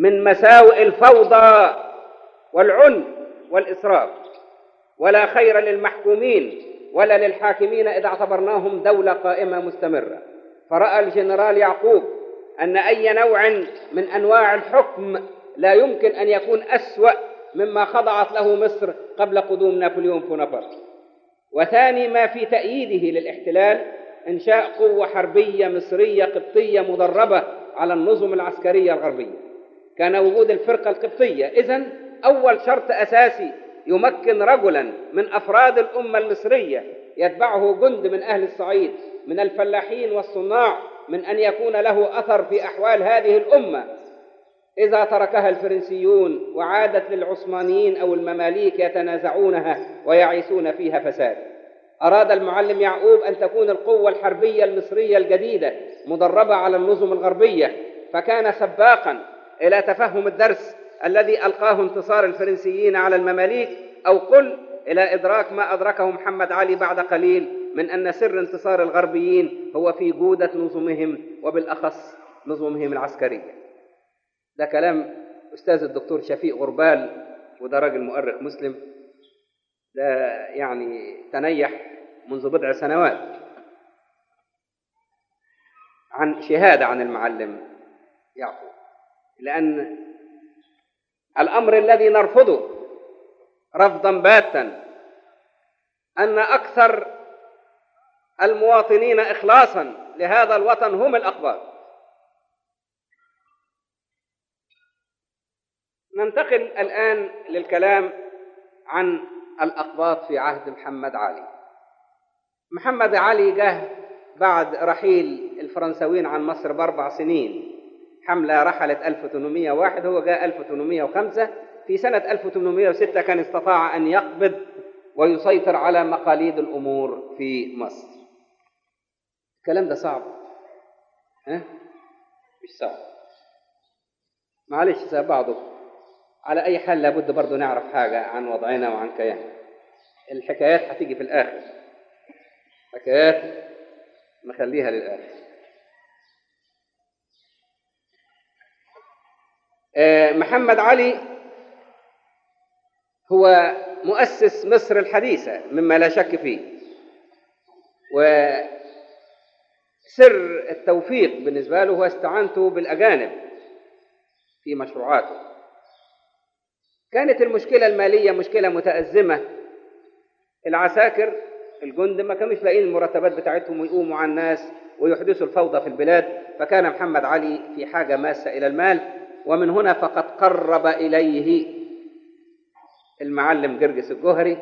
من مساوئ الفوضى والعنف والإسراف ولا خير للمحكومين ولا للحاكمين إذا اعتبرناهم دولة قائمة مستمرة فرأى الجنرال يعقوب أن أي نوع من أنواع الحكم لا يمكن أن يكون أسوأ مما خضعت له مصر قبل قدوم نابليون بونابرت وثاني ما في تأييده للاحتلال إنشاء قوة حربية مصرية قبطية مدربة على النظم العسكرية الغربية كان وجود الفرقة القبطية إذن أول شرط أساسي يمكن رجلا من أفراد الأمة المصرية يتبعه جند من أهل الصعيد من الفلاحين والصناع من أن يكون له أثر في أحوال هذه الأمة إذا تركها الفرنسيون وعادت للعثمانيين أو المماليك يتنازعونها ويعيثون فيها فساد أراد المعلم يعقوب أن تكون القوة الحربية المصرية الجديدة مدربة على النظم الغربية فكان سباقا إلى تفهم الدرس الذي ألقاه انتصار الفرنسيين على المماليك أو قل إلى إدراك ما أدركه محمد علي بعد قليل من أن سر انتصار الغربيين هو في جودة نظمهم وبالأخص نظمهم العسكرية ده كلام أستاذ الدكتور شفيق غربال وده راجل مؤرخ مسلم ده يعني تنيح منذ بضع سنوات عن شهادة عن المعلم يعقوب لأن الأمر الذي نرفضه رفضا باتا أن أكثر المواطنين إخلاصا لهذا الوطن هم الأقباط ننتقل الآن للكلام عن الأقباط في عهد محمد علي محمد علي جه بعد رحيل الفرنساويين عن مصر بأربع سنين حملة رحلت 1801 هو جاء 1805 في سنة 1806 كان استطاع أن يقبض ويسيطر على مقاليد الأمور في مصر الكلام ده صعب ها؟ مش صعب معلش سأل بعضه على أي حال لابد برضه نعرف حاجة عن وضعنا وعن كياننا الحكايات هتيجي في الآخر حكايات نخليها للآخر محمد علي هو مؤسس مصر الحديثة مما لا شك فيه وسر التوفيق بالنسبة له هو استعانته بالأجانب في مشروعاته كانت المشكلة المالية مشكلة متأزمة العساكر الجند ما كانوش لاقيين المرتبات بتاعتهم ويقوموا على الناس ويحدثوا الفوضى في البلاد فكان محمد علي في حاجة ماسة إلى المال ومن هنا فقد قرب إليه المعلم جرجس الجوهري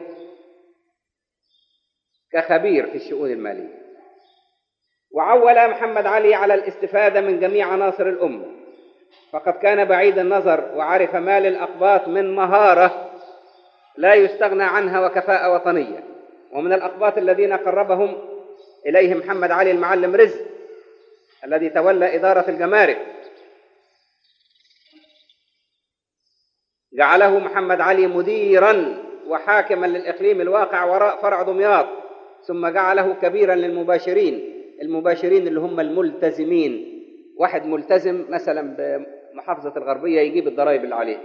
كخبير في الشؤون المالية وعول محمد علي على الاستفادة من جميع عناصر الأمة فقد كان بعيد النظر وعرف ما للأقباط من مهارة لا يستغنى عنها وكفاءة وطنية ومن الأقباط الذين قربهم إليه محمد علي المعلم رزق الذي تولى إدارة الجمارك جعله محمد علي مديرا وحاكما للإقليم الواقع وراء فرع دمياط ثم جعله كبيرا للمباشرين المباشرين اللي هم الملتزمين واحد ملتزم مثلا بمحافظة الغربية يجيب الضرائب اللي عليه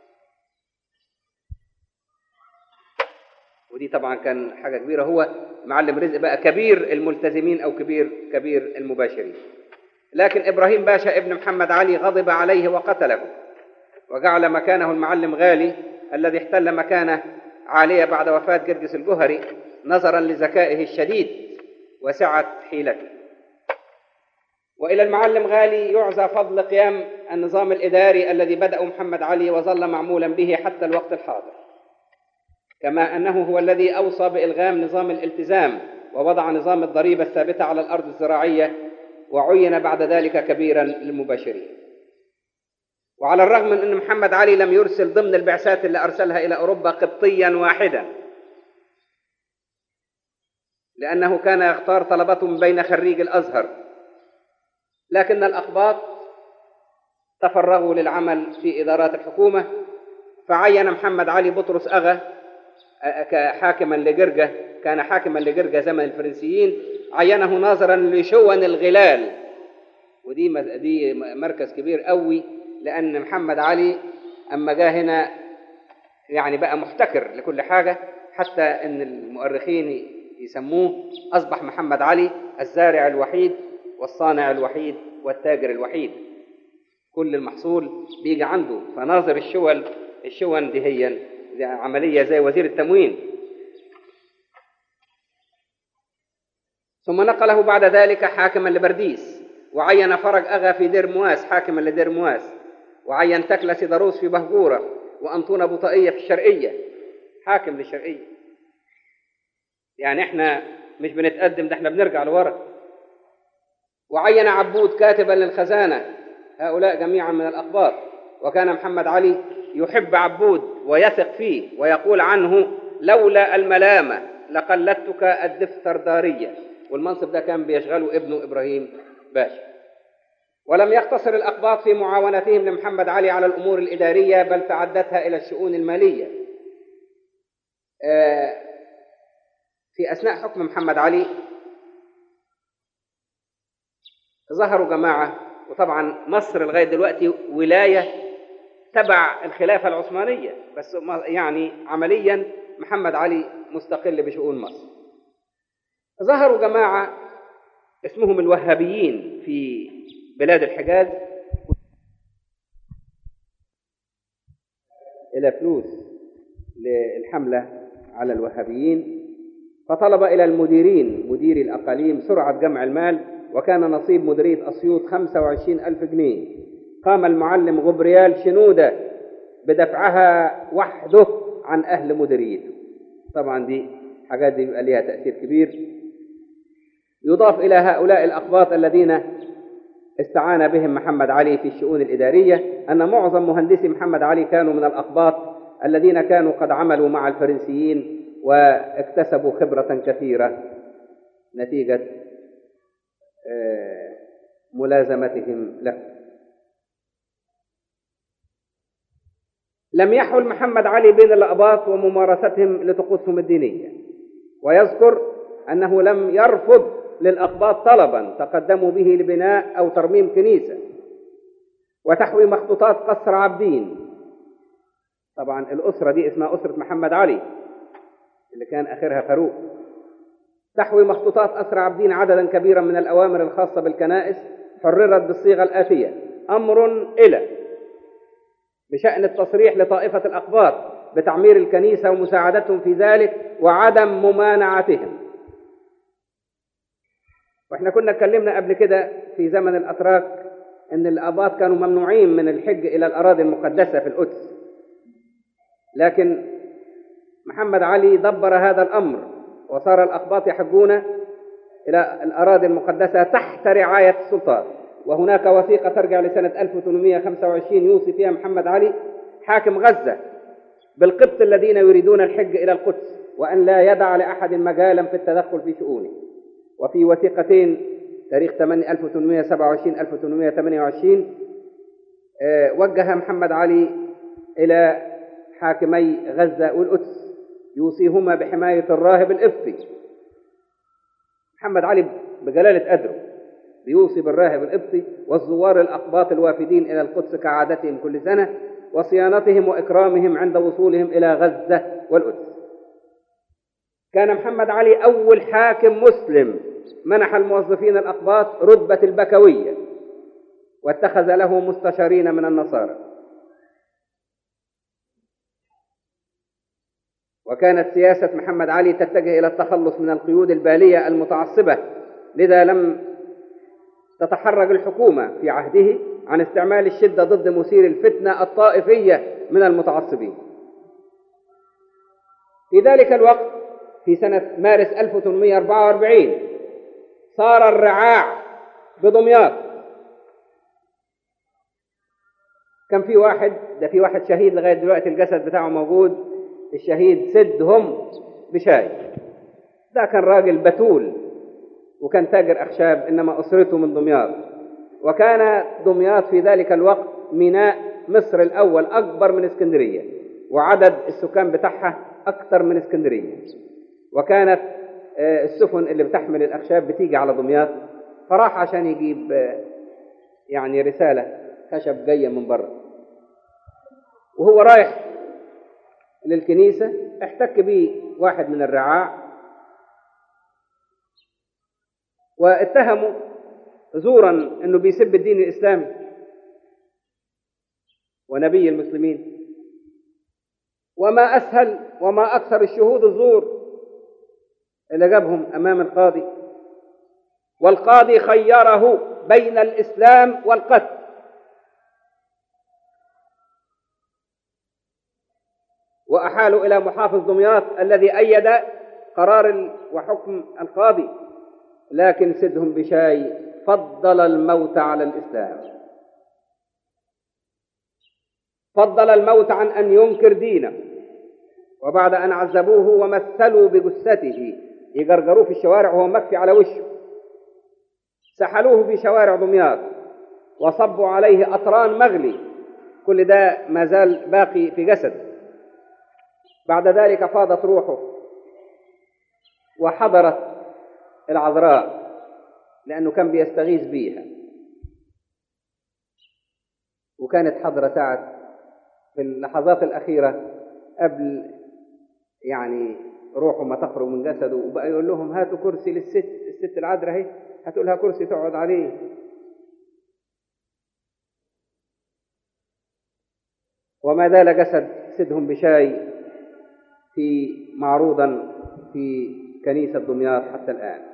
ودي طبعا كان حاجة كبيرة هو معلم رزق بقى كبير الملتزمين أو كبير كبير المباشرين لكن إبراهيم باشا ابن محمد علي غضب عليه وقتله وجعل مكانه المعلم غالي الذي احتل مكانه عالية بعد وفاة جرجس الجهري نظرا لذكائه الشديد وسعة حيلته وإلى المعلم غالي يعزى فضل قيام النظام الإداري الذي بدأ محمد علي وظل معمولا به حتى الوقت الحاضر كما أنه هو الذي أوصى بإلغام نظام الالتزام ووضع نظام الضريبة الثابتة على الأرض الزراعية وعين بعد ذلك كبيرا للمباشرين وعلى الرغم من أن محمد علي لم يرسل ضمن البعثات اللي أرسلها إلى أوروبا قبطيا واحدا لأنه كان يختار طلبته من بين خريج الأزهر لكن الأقباط تفرغوا للعمل في إدارات الحكومة فعين محمد علي بطرس أغا حاكما لجرجة كان حاكما لجرجة زمن الفرنسيين عينه ناظرا لشون الغلال ودي دي مركز كبير قوي لأن محمد علي أما جاء هنا يعني بقى محتكر لكل حاجة حتى أن المؤرخين يسموه أصبح محمد علي الزارع الوحيد والصانع الوحيد والتاجر الوحيد كل المحصول بيجي عنده فناظر الشول الشون دي هي دي عملية زي وزير التموين ثم نقله بعد ذلك حاكما لبرديس وعين فرج أغا في دير مواس حاكما لدير مواس وعين تكلة سيدروس في بهجورة وأنطونة بطائية في الشرقية حاكم للشرقية يعني احنا مش بنتقدم ده احنا بنرجع لورا وعين عبود كاتبا للخزانة هؤلاء جميعا من الأخبار وكان محمد علي يحب عبود ويثق فيه ويقول عنه لولا الملامة لقلدتك الدفتردارية والمنصب ده كان بيشغله ابنه إبراهيم باشا ولم يقتصر الأقباط في معاونتهم لمحمد علي على الأمور الإدارية بل تعدتها إلى الشؤون المالية في أثناء حكم محمد علي ظهروا جماعة وطبعا مصر لغاية دلوقتي ولاية تبع الخلافة العثمانية بس يعني عمليا محمد علي مستقل بشؤون مصر ظهروا جماعة اسمهم الوهابيين في بلاد الحجاز إلى فلوس للحملة على الوهابيين فطلب إلى المديرين مديري الأقاليم سرعة جمع المال وكان نصيب مديرية أسيوط 25 ألف جنيه قام المعلم غبريال شنودة بدفعها وحده عن أهل مديريته طبعا دي حاجات دي بيبقى ليها تأثير كبير يضاف إلى هؤلاء الأقباط الذين استعان بهم محمد علي في الشؤون الإدارية أن معظم مهندسي محمد علي كانوا من الأقباط الذين كانوا قد عملوا مع الفرنسيين واكتسبوا خبرة كثيرة نتيجة ملازمتهم له لم يحل محمد علي بين الأقباط وممارستهم لطقوسهم الدينية ويذكر أنه لم يرفض للأقباط طلبا تقدموا به لبناء أو ترميم كنيسة وتحوي مخطوطات قصر عابدين طبعا الأسرة دي اسمها أسرة محمد علي اللي كان آخرها فاروق تحوي مخطوطات أسرى عابدين عددا كبيرا من الأوامر الخاصة بالكنائس حررت بالصيغة الآتية أمر إلى بشأن التصريح لطائفة الأقباط بتعمير الكنيسة ومساعدتهم في ذلك وعدم ممانعتهم واحنا كنا اتكلمنا قبل كده في زمن الأتراك ان الأقباط كانوا ممنوعين من الحج إلى الأراضي المقدسة في القدس لكن محمد علي دبر هذا الأمر وصار الأقباط يحجون إلى الأراضي المقدسة تحت رعاية السلطان وهناك وثيقة ترجع لسنة 1825 يوصي فيها محمد علي حاكم غزة بالقبط الذين يريدون الحج إلى القدس وأن لا يدع لأحد مجالا في التدخل في شؤونه وفي وثيقتين تاريخ 1827 1828 وجه محمد علي إلى حاكمي غزة والقدس يوصيهما بحماية الراهب القبطي محمد علي بجلالة قدره بيوصي بالراهب القبطي والزوار الأقباط الوافدين إلى القدس كعادتهم كل سنة وصيانتهم وإكرامهم عند وصولهم إلى غزة والقدس كان محمد علي أول حاكم مسلم منح الموظفين الأقباط رتبة البكوية واتخذ له مستشارين من النصارى وكانت سياسة محمد علي تتجه إلى التخلص من القيود البالية المتعصبة لذا لم تتحرج الحكومة في عهده عن استعمال الشدة ضد مثير الفتنة الطائفية من المتعصبين في ذلك الوقت في سنة مارس 1844 صار الرعاع بدمياط كان في واحد ده في واحد شهيد لغاية دلوقتي الجسد بتاعه موجود الشهيد سدهم بشاي ده كان راجل بتول وكان تاجر أخشاب إنما أسرته من دمياط وكان دمياط في ذلك الوقت ميناء مصر الأول أكبر من اسكندرية وعدد السكان بتاعها أكثر من اسكندرية وكانت السفن اللي بتحمل الأخشاب بتيجي على دمياط فراح عشان يجيب يعني رسالة خشب جاية من بره وهو رايح للكنيسة احتك بيه واحد من الرعاع واتهموا زورا انه بيسب الدين الاسلامي ونبي المسلمين وما اسهل وما اكثر الشهود الزور اللي جابهم امام القاضي والقاضي خيره بين الاسلام والقتل واحالوا الى محافظ دمياط الذي ايد قرار وحكم القاضي لكن سدهم بشاي فضل الموت على الاسلام فضل الموت عن ان ينكر دينه وبعد ان عذبوه ومثلوا بجثته يجرجروه في الشوارع وهو مكفي على وشه سحلوه في شوارع دمياط وصبوا عليه أطران مغلي كل ده ما زال باقي في جسده بعد ذلك فاضت روحه وحضرت العذراء لأنه كان بيستغيث بيها وكانت حضرة ساعة في اللحظات الأخيرة قبل يعني روحه ما تخرج من جسده وبقى يقول لهم هاتوا كرسي للست الست العذراء اهي هاتوا لها كرسي تقعد عليه وما زال جسد سدهم بشاي في معروضا في كنيسة دمياط حتى الآن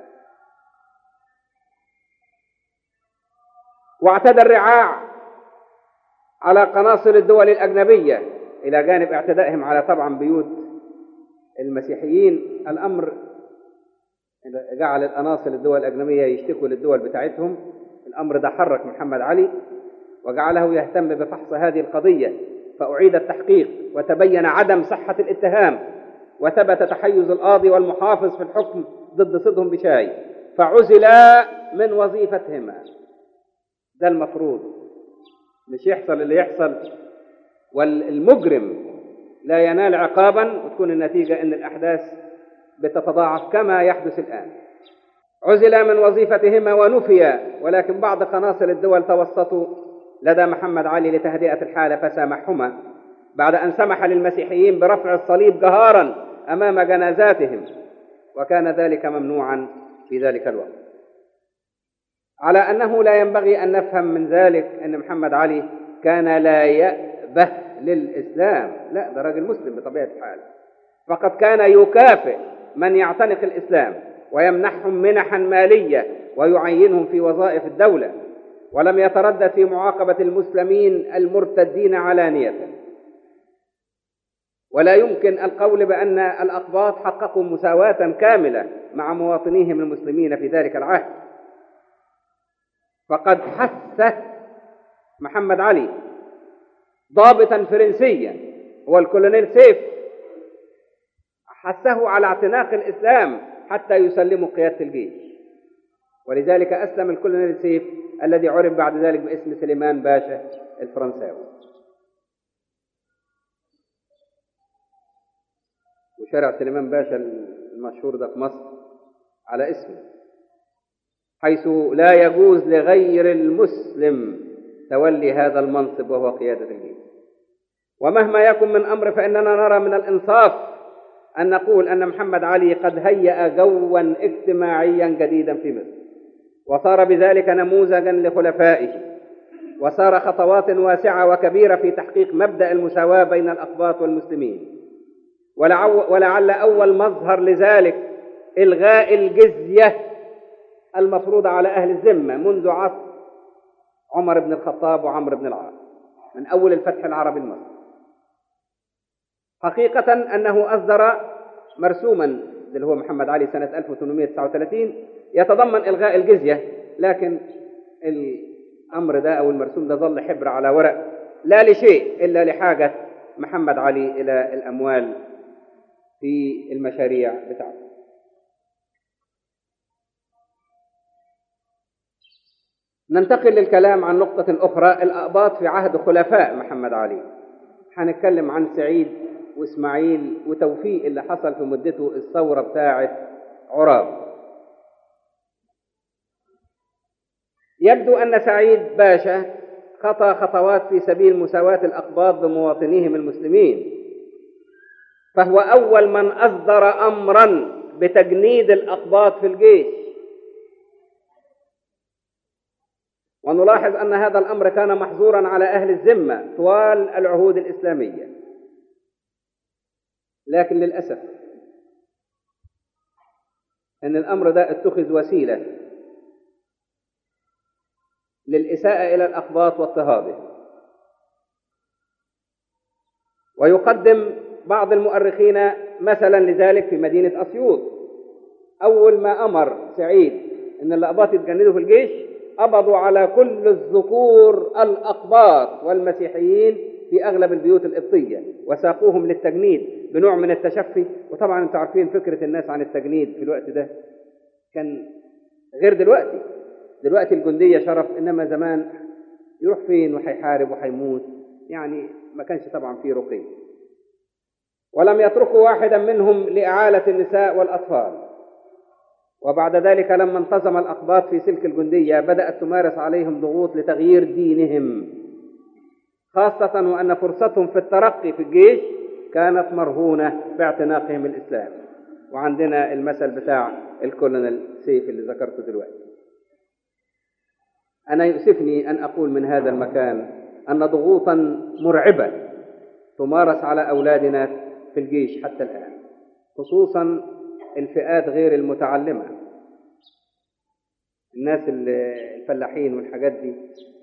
واعتدى الرعاع على قناصل الدول الأجنبية إلى جانب اعتدائهم على طبعا بيوت المسيحيين الأمر جعل الأناصل الدول الأجنبية يشتكوا للدول بتاعتهم الأمر ده حرك محمد علي وجعله يهتم بفحص هذه القضية فأعيد التحقيق وتبين عدم صحة الاتهام وثبت تحيز القاضي والمحافظ في الحكم ضد صدهم بشاي فعزلا من وظيفتهما ده المفروض مش يحصل اللي يحصل والمجرم لا ينال عقابا وتكون النتيجة أن الأحداث بتتضاعف كما يحدث الآن عزل من وظيفتهما ونفيا ولكن بعض قناصل الدول توسطوا لدى محمد علي لتهدئة الحالة فسامحهما بعد أن سمح للمسيحيين برفع الصليب جهارا أمام جنازاتهم وكان ذلك ممنوعا في ذلك الوقت على أنه لا ينبغي أن نفهم من ذلك أن محمد علي كان لا يأبه للإسلام لا ده راجل مسلم بطبيعة الحال فقد كان يكافئ من يعتنق الإسلام ويمنحهم منحا مالية ويعينهم في وظائف الدولة ولم يتردد في معاقبة المسلمين المرتدين علانية ولا يمكن القول بأن الأقباط حققوا مساواة كاملة مع مواطنيهم المسلمين في ذلك العهد فقد حث محمد علي ضابطا فرنسيا هو الكولونيل سيف حثه على اعتناق الإسلام حتى يسلموا قيادة الجيش ولذلك أسلم الكولونيل سيف الذي عرف بعد ذلك باسم سليمان باشا الفرنساوي وشارع سليمان باشا المشهور ده في مصر على اسمه حيث لا يجوز لغير المسلم تولي هذا المنصب وهو قيادة الجيش ومهما يكن من أمر فإننا نرى من الإنصاف أن نقول أن محمد علي قد هيأ جوا اجتماعيا جديدا في مصر وصار بذلك نموذجا لخلفائه وسار خطوات واسعة وكبيرة في تحقيق مبدأ المساواة بين الأقباط والمسلمين ولعل أول مظهر لذلك إلغاء الجزية المفروضة على أهل الذمة منذ عصر عمر بن الخطاب وعمرو بن العاص من أول الفتح العربي المصري حقيقة أنه أصدر مرسوما اللي هو محمد علي سنة 1839 يتضمن إلغاء الجزية لكن الأمر ده أو المرسوم ده ظل حبر على ورق لا لشيء إلا لحاجة محمد علي إلى الأموال في المشاريع بتاعته ننتقل للكلام عن نقطة أخرى الأقباط في عهد خلفاء محمد علي هنتكلم عن سعيد وإسماعيل وتوفيق اللي حصل في مدته الثورة بتاعة عراب يبدو أن سعيد باشا خطى خطوات في سبيل مساواة الأقباط بمواطنيهم المسلمين فهو أول من أصدر أمرا بتجنيد الأقباط في الجيش ونلاحظ أن هذا الأمر كان محظورا على أهل الذمة طوال العهود الإسلامية لكن للأسف أن الأمر ده اتخذ وسيلة للإساءة إلى الأقباط واضطهادهم ويقدم بعض المؤرخين مثلا لذلك في مدينة أسيوط أول ما أمر سعيد أن الأقباط يتجندوا في الجيش قبضوا على كل الذكور الأقباط والمسيحيين في أغلب البيوت القبطية وساقوهم للتجنيد بنوع من التشفي وطبعا انتم عارفين فكرة الناس عن التجنيد في الوقت ده كان غير دلوقتي دلوقتي الجندية شرف إنما زمان يروح فين وهيحارب وهيموت يعني ما كانش طبعا فيه رقي ولم يتركوا واحدا منهم لإعالة النساء والأطفال وبعد ذلك لما انتظم الأقباط في سلك الجندية بدأت تمارس عليهم ضغوط لتغيير دينهم خاصة وأن فرصتهم في الترقي في الجيش كانت مرهونة باعتناقهم الإسلام وعندنا المثل بتاع الكولونيل سيف اللي ذكرته دلوقتي أنا يؤسفني أن أقول من هذا المكان أن ضغوطا مرعبة تمارس على أولادنا في الجيش حتى الآن خصوصا الفئات غير المتعلمة الناس الفلاحين والحاجات دي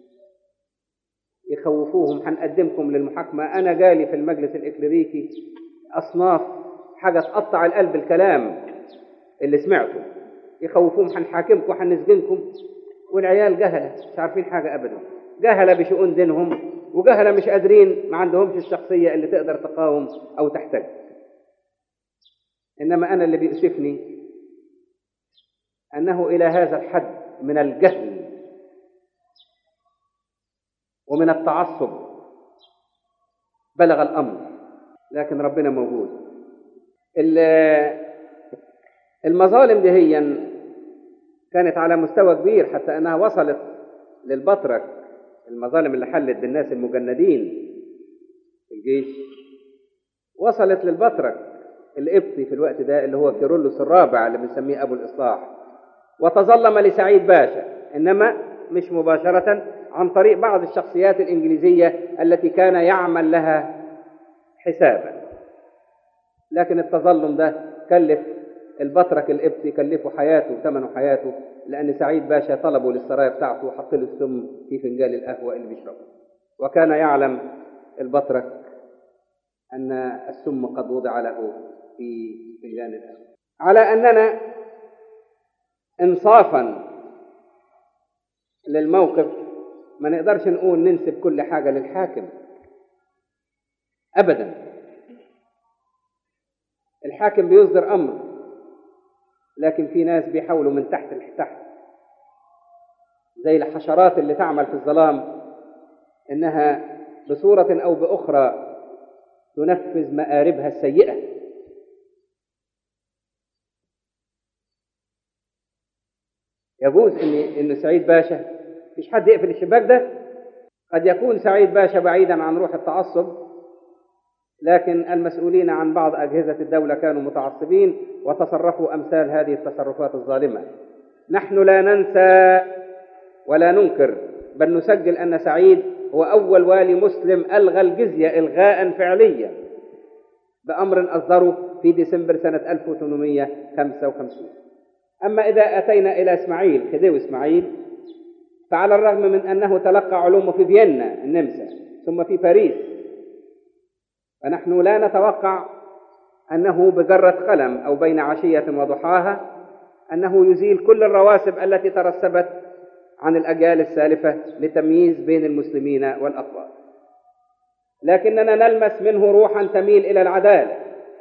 يخوفوهم هنقدمكم للمحاكمة أنا جالي في المجلس الإكليريكي أصناف حاجة تقطع القلب الكلام اللي سمعته يخوفوهم هنحاكمكم هنسجنكم والعيال جهلة مش عارفين حاجة أبدا جهلة بشؤون دينهم وجهلة مش قادرين ما عندهمش الشخصية اللي تقدر تقاوم أو تحتج إنما أنا اللي بيؤسفني أنه إلى هذا الحد من الجهل ومن التعصب بلغ الأمر لكن ربنا موجود المظالم دي هي كانت على مستوى كبير حتى أنها وصلت للبطرك المظالم اللي حلت بالناس المجندين في الجيش وصلت للبطرك القبطي في الوقت ده اللي هو كيرلس الرابع اللي بنسميه أبو الإصلاح وتظلم لسعيد باشا إنما مش مباشرة عن طريق بعض الشخصيات الإنجليزية التي كان يعمل لها حسابا لكن التظلم ده كلف البطرك القبطي كلفه حياته وثمنه حياته لأن سعيد باشا طلبه للسرايا بتاعته وحط له السم في فنجان القهوة اللي بيشربه وكان يعلم البطرك أن السم قد وضع له في فنجان القهوة على أننا إنصافا للموقف ما نقدرش نقول ننسب كل حاجة للحاكم أبدا الحاكم بيصدر أمر لكن في ناس بيحاولوا من تحت لتحت زي الحشرات اللي تعمل في الظلام إنها بصورة أو بأخرى تنفذ مآربها السيئة يجوز ان ان سعيد باشا مفيش حد يقفل الشباك ده قد يكون سعيد باشا بعيدا عن روح التعصب لكن المسؤولين عن بعض اجهزه الدوله كانوا متعصبين وتصرفوا امثال هذه التصرفات الظالمه نحن لا ننسى ولا ننكر بل نسجل ان سعيد هو اول والي مسلم الغى الجزيه الغاء فعليا بامر اصدره في ديسمبر سنه 1855 أما إذا أتينا إلى إسماعيل خديوي إسماعيل فعلى الرغم من أنه تلقى علومه في فيينا النمسا ثم في باريس فنحن لا نتوقع أنه بجرة قلم أو بين عشية وضحاها أنه يزيل كل الرواسب التي ترسبت عن الأجيال السالفة لتمييز بين المسلمين والأقباط لكننا نلمس منه روحا تميل إلى العدالة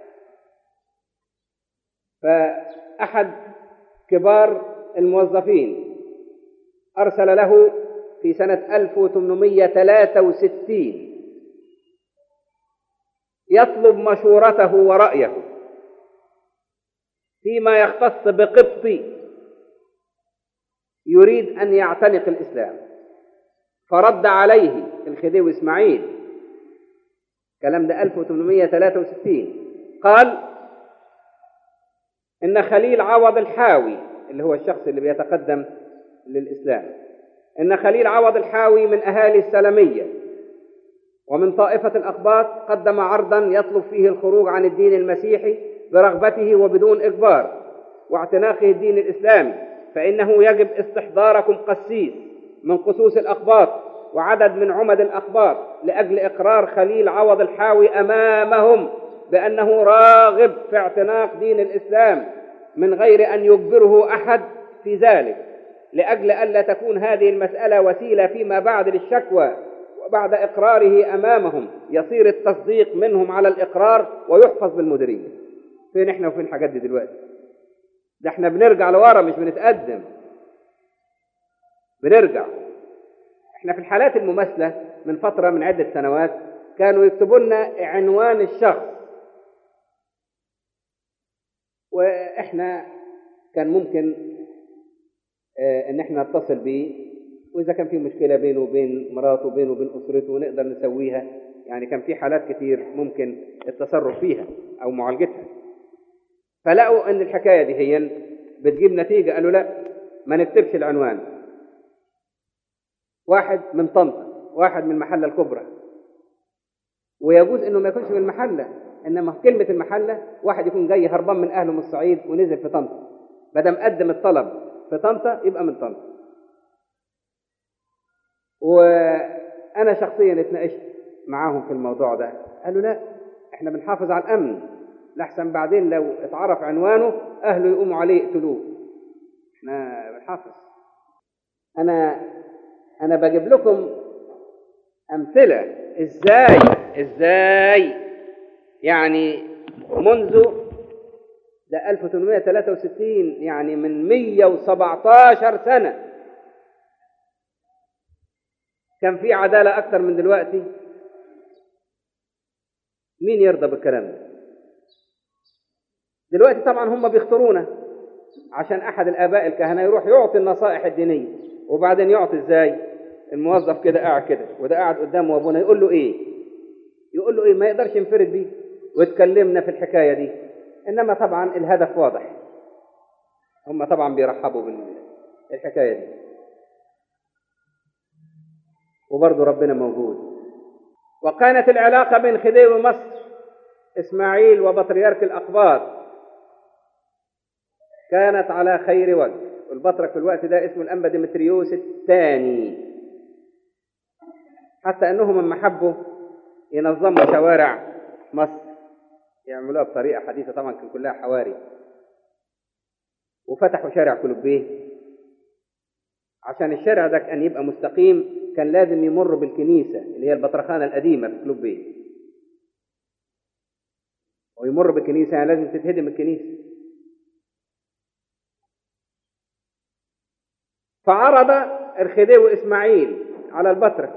فأحد كبار الموظفين أرسل له في سنة 1863 يطلب مشورته ورأيه فيما يختص بقبطي يريد أن يعتنق الإسلام فرد عليه الخديوي إسماعيل الكلام ده 1863 قال إن خليل عوض الحاوي اللي هو الشخص اللي بيتقدم للإسلام إن خليل عوض الحاوي من أهالي السلمية ومن طائفة الأقباط قدم عرضا يطلب فيه الخروج عن الدين المسيحي برغبته وبدون إجبار واعتناقه الدين الإسلامي فإنه يجب استحضاركم قسيس من قسوس الأقباط وعدد من عمد الأقباط لأجل إقرار خليل عوض الحاوي أمامهم بأنه راغب في اعتناق دين الإسلام من غير أن يجبره أحد في ذلك لأجل ألا تكون هذه المسألة وسيلة فيما بعد للشكوى وبعد إقراره أمامهم يصير التصديق منهم على الإقرار ويحفظ بالمديرية فين إحنا وفين الحاجات دي دلوقتي ده إحنا بنرجع لورا مش بنتقدم بنرجع إحنا في الحالات المماثلة من فترة من عدة سنوات كانوا يكتبوا لنا عنوان الشخص وإحنا كان ممكن آه إن إحنا نتصل بيه وإذا كان في مشكلة بينه وبين مراته وبينه وبين أسرته نقدر نسويها يعني كان في حالات كتير ممكن التصرف فيها أو معالجتها فلقوا إن الحكاية دي هي بتجيب نتيجة قالوا لا ما نكتبش العنوان واحد من طنطا واحد من المحلة الكبرى ويجوز إنه ما يكونش من المحلة إنما كلمة المحلة واحد يكون جاي هربان من أهله من الصعيد ونزل في طنطا بدل قدم الطلب في طنطا يبقى من طنطا وانا شخصيا اتناقشت معاهم في الموضوع ده قالوا لا احنا بنحافظ على الامن لحسن بعدين لو اتعرف عنوانه اهله يقوموا عليه يقتلوه احنا بنحافظ انا انا بجيب لكم امثله ازاي ازاي يعني منذ ده 1863 يعني من 117 سنه كان في عدالة أكتر من دلوقتي مين يرضى بالكلام ده دلوقتي طبعا هم بيختارونا عشان أحد الآباء الكهنة يروح يعطي النصائح الدينية وبعدين يعطي إزاي الموظف كده قاعد كده وده قاعد قدامه أبونا يقول له إيه يقول له إيه ما يقدرش ينفرد بيه ويتكلمنا في الحكاية دي إنما طبعا الهدف واضح هم طبعا بيرحبوا بالحكاية دي وبرضه ربنا موجود وكانت العلاقة بين خديوي مصر إسماعيل وبطريرك الأقباط كانت على خير وجه والبطرك في الوقت ده اسمه الأنبا ديمتريوس الثاني حتى أنهم لما حبوا ينظموا شوارع مصر يعملوها بطريقة حديثة طبعا كان كلها حواري وفتحوا شارع كلوبيه عشان الشارع ده كان يبقى مستقيم كان لازم يمر بالكنيسة اللي هي البطرخانة القديمة في كلوب بيه ويمر بالكنيسة يعني لازم تتهدم الكنيسة فعرض الخديوي إسماعيل على البطرك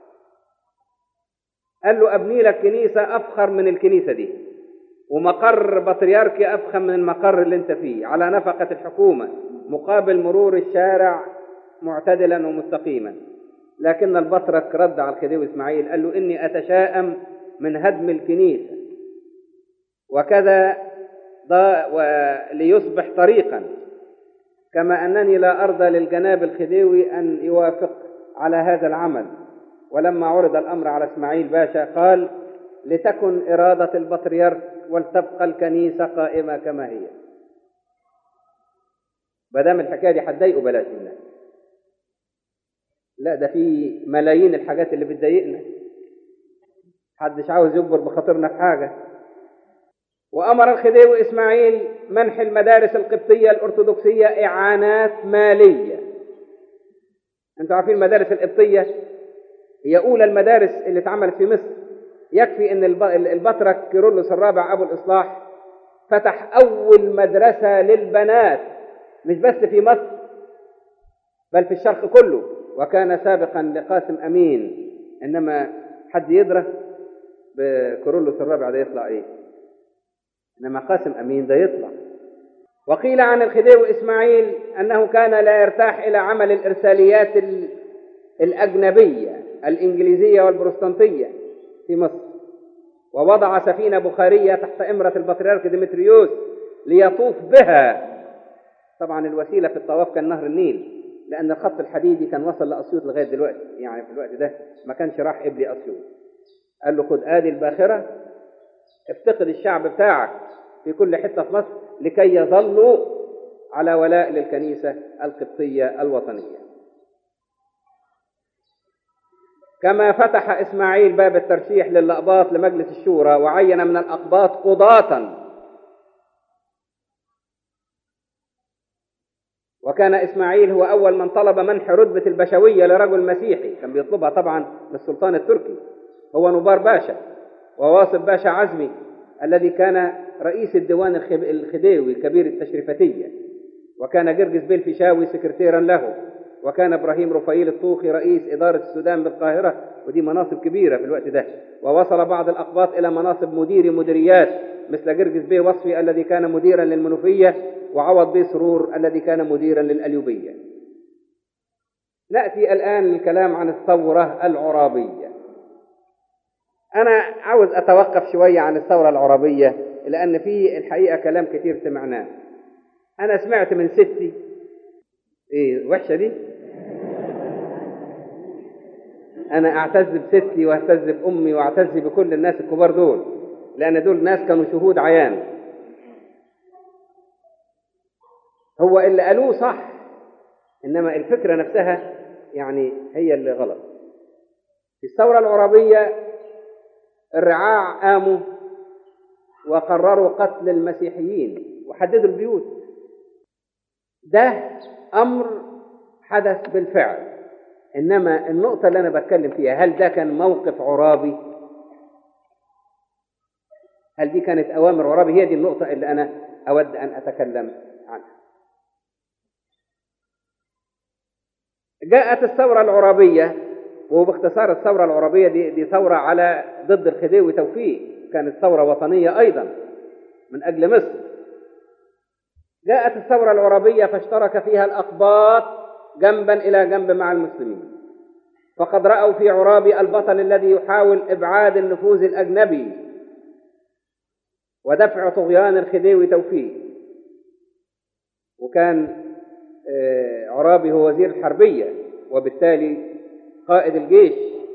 قال له أبني لك كنيسة أفخر من الكنيسة دي ومقر بطريركي أفخم من المقر اللي أنت فيه على نفقة الحكومة مقابل مرور الشارع معتدلا ومستقيما لكن البطرك رد على الخديوي اسماعيل قال له اني اتشائم من هدم الكنيسه وكذا ليصبح طريقا كما انني لا ارضى للجناب الخديوي ان يوافق على هذا العمل ولما عرض الامر على اسماعيل باشا قال لتكن اراده البطريرك ولتبقى الكنيسه قائمه كما هي ما دام الحكايه دي هتضايقوا بلاش منها لا ده في ملايين الحاجات اللي بتضايقنا محدش عاوز يجبر بخاطرنا في حاجة وأمر الخديوي إسماعيل منح المدارس القبطية الأرثوذكسية إعانات مالية أنتوا عارفين المدارس القبطية هي أولى المدارس اللي اتعملت في مصر يكفي أن البطرك كيرلس الرابع أبو الإصلاح فتح أول مدرسة للبنات مش بس في مصر بل في الشرق كله وكان سابقا لقاسم امين انما حد يدرى بكورولوس الرابع ده يطلع ايه انما قاسم امين ده يطلع وقيل عن الخديوي اسماعيل انه كان لا يرتاح الى عمل الارساليات الأجنبية الإنجليزية والبروستانتية في مصر ووضع سفينة بخارية تحت إمرة البطريرك ديمتريوس ليطوف بها طبعا الوسيلة في الطواف كان نهر النيل لأن الخط الحديدي كان وصل لأسيوط لغاية دلوقتي يعني في الوقت ده ما كانش راح قبلي أسيوط قال له خد آدي الباخرة افتقد الشعب بتاعك في كل حتة في مصر لكي يظلوا على ولاء للكنيسة القبطية الوطنية كما فتح إسماعيل باب الترشيح للأقباط لمجلس الشورى وعين من الأقباط قضاة وكان إسماعيل هو أول من طلب منح رتبة البشوية لرجل مسيحي كان بيطلبها طبعا من السلطان التركي هو نبار باشا وواصف باشا عزمي الذي كان رئيس الديوان الخديوي كبير التشريفتية وكان جرجس بيل فيشاوي سكرتيرا له وكان ابراهيم رفايل الطوخي رئيس اداره السودان بالقاهره ودي مناصب كبيره في الوقت ده ووصل بعض الاقباط الى مناصب مدير مديريات مثل جرجس بيه وصفي الذي كان مديرا للمنوفيه وعوض بيه سرور الذي كان مديرا للاليوبيه ناتي الان للكلام عن الثوره العرابيه انا عاوز اتوقف شويه عن الثوره العرابيه لان في الحقيقه كلام كتير سمعناه انا سمعت من ستي ايه وحشه دي انا اعتز بستي واعتز بامي واعتز بكل الناس الكبار دول لان دول ناس كانوا شهود عيان هو اللي قالوه صح انما الفكره نفسها يعني هي اللي غلط في الثوره العربيه الرعاع قاموا وقرروا قتل المسيحيين وحددوا البيوت ده امر حدث بالفعل انما النقطه اللي انا بتكلم فيها هل ده كان موقف عرابي هل دي كانت اوامر عرابي هي دي النقطه اللي انا اود ان اتكلم عنها جاءت الثوره العرابيه وباختصار الثوره العرابيه دي دي ثوره على ضد الخديوي توفيق كانت ثوره وطنيه ايضا من اجل مصر جاءت الثورة العربية فاشترك فيها الأقباط جنبا إلى جنب مع المسلمين فقد رأوا في عرابي البطل الذي يحاول إبعاد النفوذ الأجنبي ودفع طغيان الخديوي توفيق وكان عرابي هو وزير الحربية وبالتالي قائد الجيش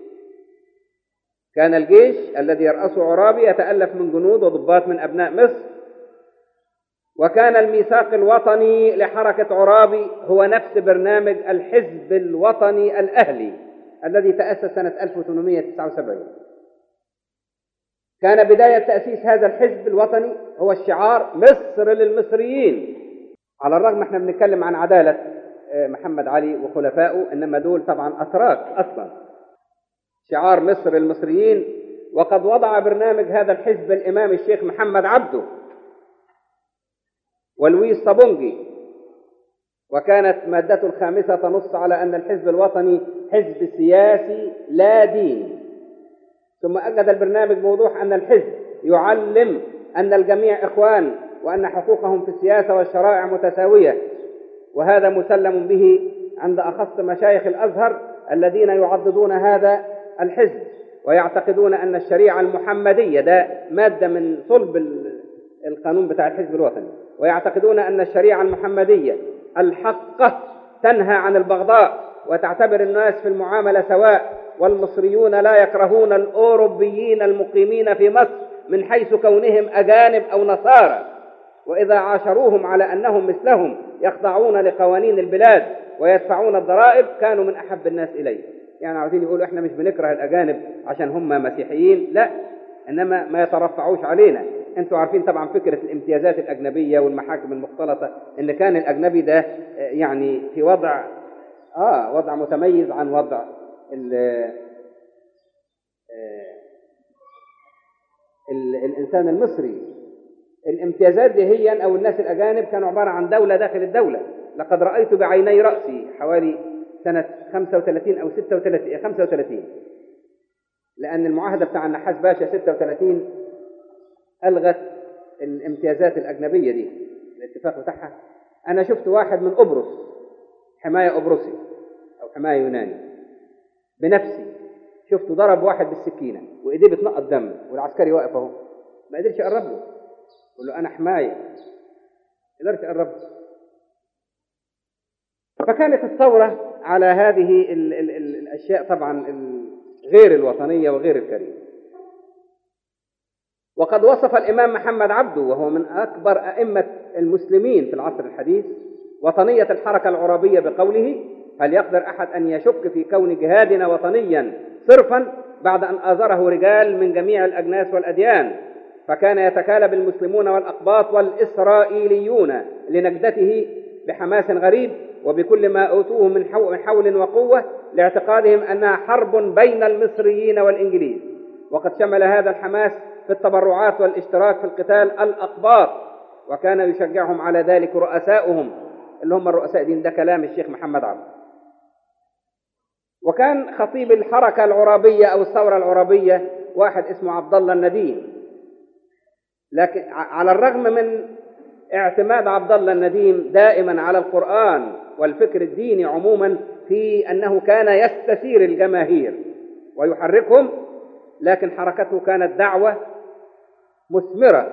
كان الجيش الذي يرأسه عرابي يتألف من جنود وضباط من أبناء مصر وكان الميثاق الوطني لحركة عرابي هو نفس برنامج الحزب الوطني الأهلي الذي تأسس سنة 1879 كان بداية تأسيس هذا الحزب الوطني هو الشعار مصر للمصريين على الرغم احنا بنتكلم عن عدالة محمد علي وخلفائه انما دول طبعا اتراك اصلا شعار مصر للمصريين وقد وضع برنامج هذا الحزب الامام الشيخ محمد عبده ولويس صابونجي وكانت مادته الخامسة تنص على أن الحزب الوطني حزب سياسي لا ديني ثم أكد البرنامج بوضوح أن الحزب يعلم أن الجميع إخوان وأن حقوقهم في السياسة والشرائع متساوية وهذا مسلم به عند أخص مشايخ الأزهر الذين يعضدون هذا الحزب ويعتقدون أن الشريعة المحمدية ده مادة من صلب القانون بتاع الحزب الوطني ويعتقدون أن الشريعة المحمدية الحقة تنهى عن البغضاء وتعتبر الناس في المعاملة سواء والمصريون لا يكرهون الأوروبيين المقيمين في مصر من حيث كونهم أجانب أو نصارى وإذا عاشروهم على أنهم مثلهم يخضعون لقوانين البلاد ويدفعون الضرائب كانوا من أحب الناس إليه يعني عاوزين يقولوا إحنا مش بنكره الأجانب عشان هم مسيحيين لا إنما ما يترفعوش علينا انتوا عارفين طبعا فكرة الامتيازات الأجنبية والمحاكم المختلطة إن كان الأجنبي ده يعني في وضع آه وضع متميز عن وضع ال ال الإنسان المصري الامتيازات دي هي أو الناس الأجانب كانوا عبارة عن دولة داخل الدولة لقد رأيت بعيني رأسي حوالي سنة 35 أو 36 35 لأن المعاهدة بتاع النحاس باشا 36 ألغت الامتيازات الأجنبية دي الاتفاق بتاعها أنا شفت واحد من قبرص حماية قبرصي أو حماية يوناني بنفسي شفته ضرب واحد بالسكينة وإيديه بتنقط دم والعسكري واقف أهو ما قدرش يقرب له يقول له أنا حماية ما قدرش يقرب له فكانت الثورة على هذه ال ال ال الأشياء طبعا غير الوطنية وغير الكريمة وقد وصف الإمام محمد عبده وهو من أكبر أئمة المسلمين في العصر الحديث وطنية الحركة العربية بقوله هل يقدر أحد أن يشك في كون جهادنا وطنيا صرفا بعد أن آزره رجال من جميع الأجناس والأديان فكان يتكالب المسلمون والأقباط والإسرائيليون لنجدته بحماس غريب وبكل ما أوتوه من حول وقوة لاعتقادهم أنها حرب بين المصريين والإنجليز وقد شمل هذا الحماس في التبرعات والاشتراك في القتال الأقباط وكان يشجعهم على ذلك رؤساؤهم اللي هم الرؤساء دين ده كلام الشيخ محمد عبد وكان خطيب الحركة العرابية أو الثورة العرابية واحد اسمه عبد الله النديم لكن على الرغم من اعتماد عبد الله النديم دائما على القرآن والفكر الديني عموما في أنه كان يستثير الجماهير ويحركهم لكن حركته كانت دعوة مثمرة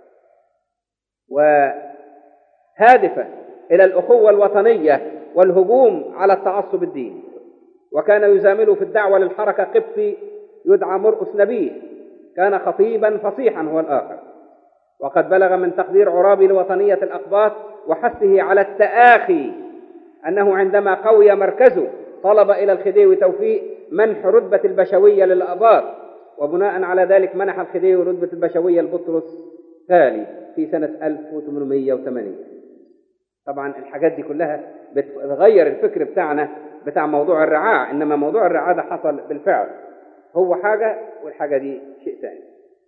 وهادفة إلى الأخوة الوطنية والهجوم على التعصب الديني وكان يزامله في الدعوة للحركة قبطي يدعى مرقس نبيه كان خطيبا فصيحا هو الآخر وقد بلغ من تقدير عرابي لوطنية الأقباط وحثه على التآخي أنه عندما قوي مركزه طلب إلى الخديوي توفيق منح رتبة البشوية للأقباط وبناء على ذلك منح الخديوي رتبة البشوية لبطرس ثالي في سنة 1880 طبعا الحاجات دي كلها بتغير الفكر بتاعنا بتاع موضوع الرعاع إنما موضوع الرعاع ده حصل بالفعل هو حاجة والحاجة دي شيء ثاني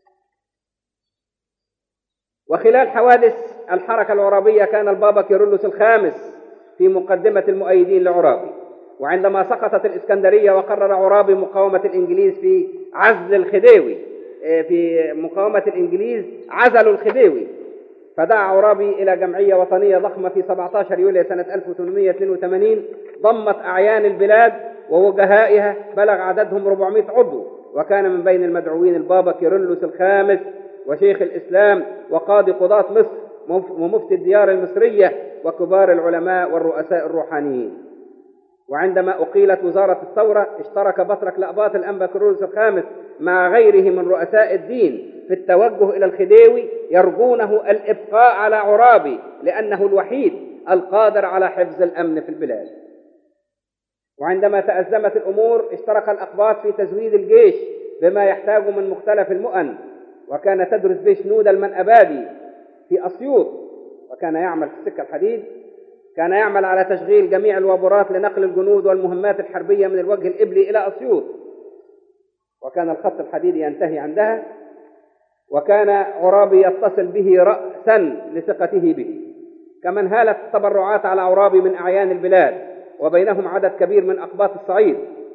وخلال حوادث الحركة العرابية كان البابا كيرلس الخامس في مقدمة المؤيدين لعرابي وعندما سقطت الإسكندرية وقرر عرابي مقاومة الإنجليز في عزل الخديوي في مقاومة الإنجليز عزلوا الخديوي فدعا عرابي إلى جمعية وطنية ضخمة في 17 يوليو سنة 1882 ضمت أعيان البلاد ووجهائها بلغ عددهم 400 عضو وكان من بين المدعوين البابا كيرلس الخامس وشيخ الإسلام وقاضي قضاة مصر ومفتي الديار المصرية وكبار العلماء والرؤساء الروحانيين وعندما أقيلت وزارة الثورة اشترك بطرك لأباط الأنبا كيرلس الخامس مع غيره من رؤساء الدين في التوجه إلى الخديوي يرجونه الإبقاء على عرابي لأنه الوحيد القادر على حفظ الأمن في البلاد وعندما تأزمت الأمور اشترك الأقباط في تزويد الجيش بما يحتاج من مختلف المؤن وكان تدرس به شنود المنأبادي في أسيوط وكان يعمل في السكة الحديد كان يعمل على تشغيل جميع الوابورات لنقل الجنود والمهمات الحربية من الوجه الإبلي إلى أسيوط وكان الخط الحديدي ينتهي عندها وكان عرابي يتصل به رأسا لثقته به كما انهالت التبرعات على عرابي من أعيان البلاد وبينهم عدد كبير من أقباط الصعيد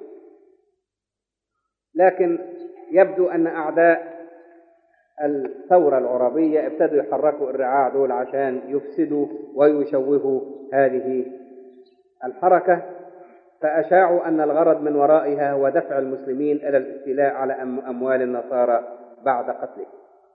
لكن يبدو أن أعداء الثورة العربية ابتدوا يحركوا الرعاع دول عشان يفسدوا ويشوهوا هذه الحركة فأشاعوا أن الغرض من ورائها هو دفع المسلمين إلى الاستيلاء على أموال النصارى بعد قتله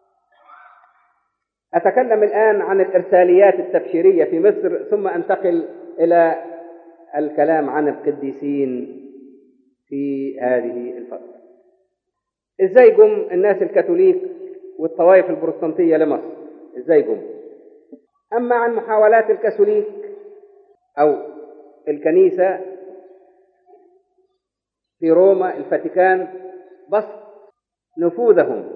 أتكلم الآن عن الإرساليات التبشيرية في مصر ثم أنتقل إلى الكلام عن القديسين في هذه الفترة إزاي جم الناس الكاثوليك والطوائف البروتستانتية لمصر إزاي جم أما عن محاولات الكاثوليك أو الكنيسة في روما الفاتيكان بسط نفوذهم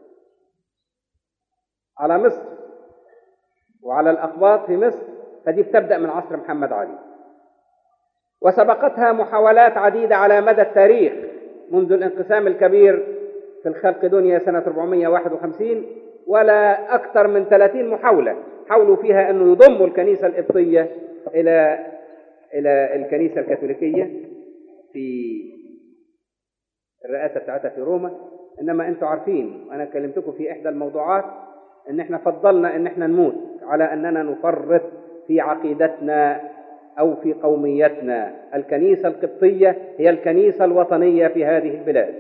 على مصر وعلى الأقباط في مصر فدي بتبدأ من عصر محمد علي وسبقتها محاولات عديدة على مدى التاريخ منذ الانقسام الكبير في الخلق دنيا سنة 451 ولا أكثر من 30 محاولة حاولوا فيها أنه يضموا الكنيسة القبطية إلى إلى الكنيسة الكاثوليكية في الرئاسة بتاعتها في روما إنما أنتم عارفين وأنا كلمتكم في إحدى الموضوعات إن إحنا فضلنا إن إحنا نموت على أننا نفرط في عقيدتنا أو في قوميتنا الكنيسة القبطية هي الكنيسة الوطنية في هذه البلاد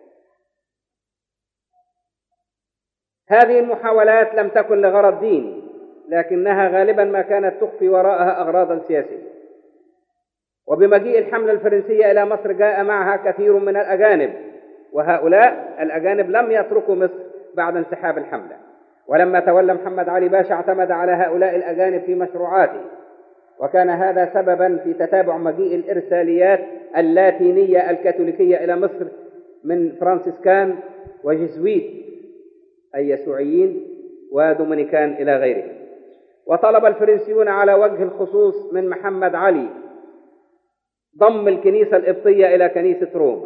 هذه المحاولات لم تكن لغرض ديني لكنها غالبا ما كانت تخفي وراءها أغراضا سياسية وبمجيء الحملة الفرنسية إلى مصر جاء معها كثير من الأجانب وهؤلاء الأجانب لم يتركوا مصر بعد انسحاب الحملة ولما تولى محمد علي باشا اعتمد على هؤلاء الأجانب في مشروعاته وكان هذا سببا في تتابع مجيء الإرساليات اللاتينية الكاثوليكية إلى مصر من فرانسيسكان وجزويت أي يسوعيين ودومينيكان إلى غيرهم وطلب الفرنسيون على وجه الخصوص من محمد علي ضم الكنيسة القبطية إلى كنيسة روما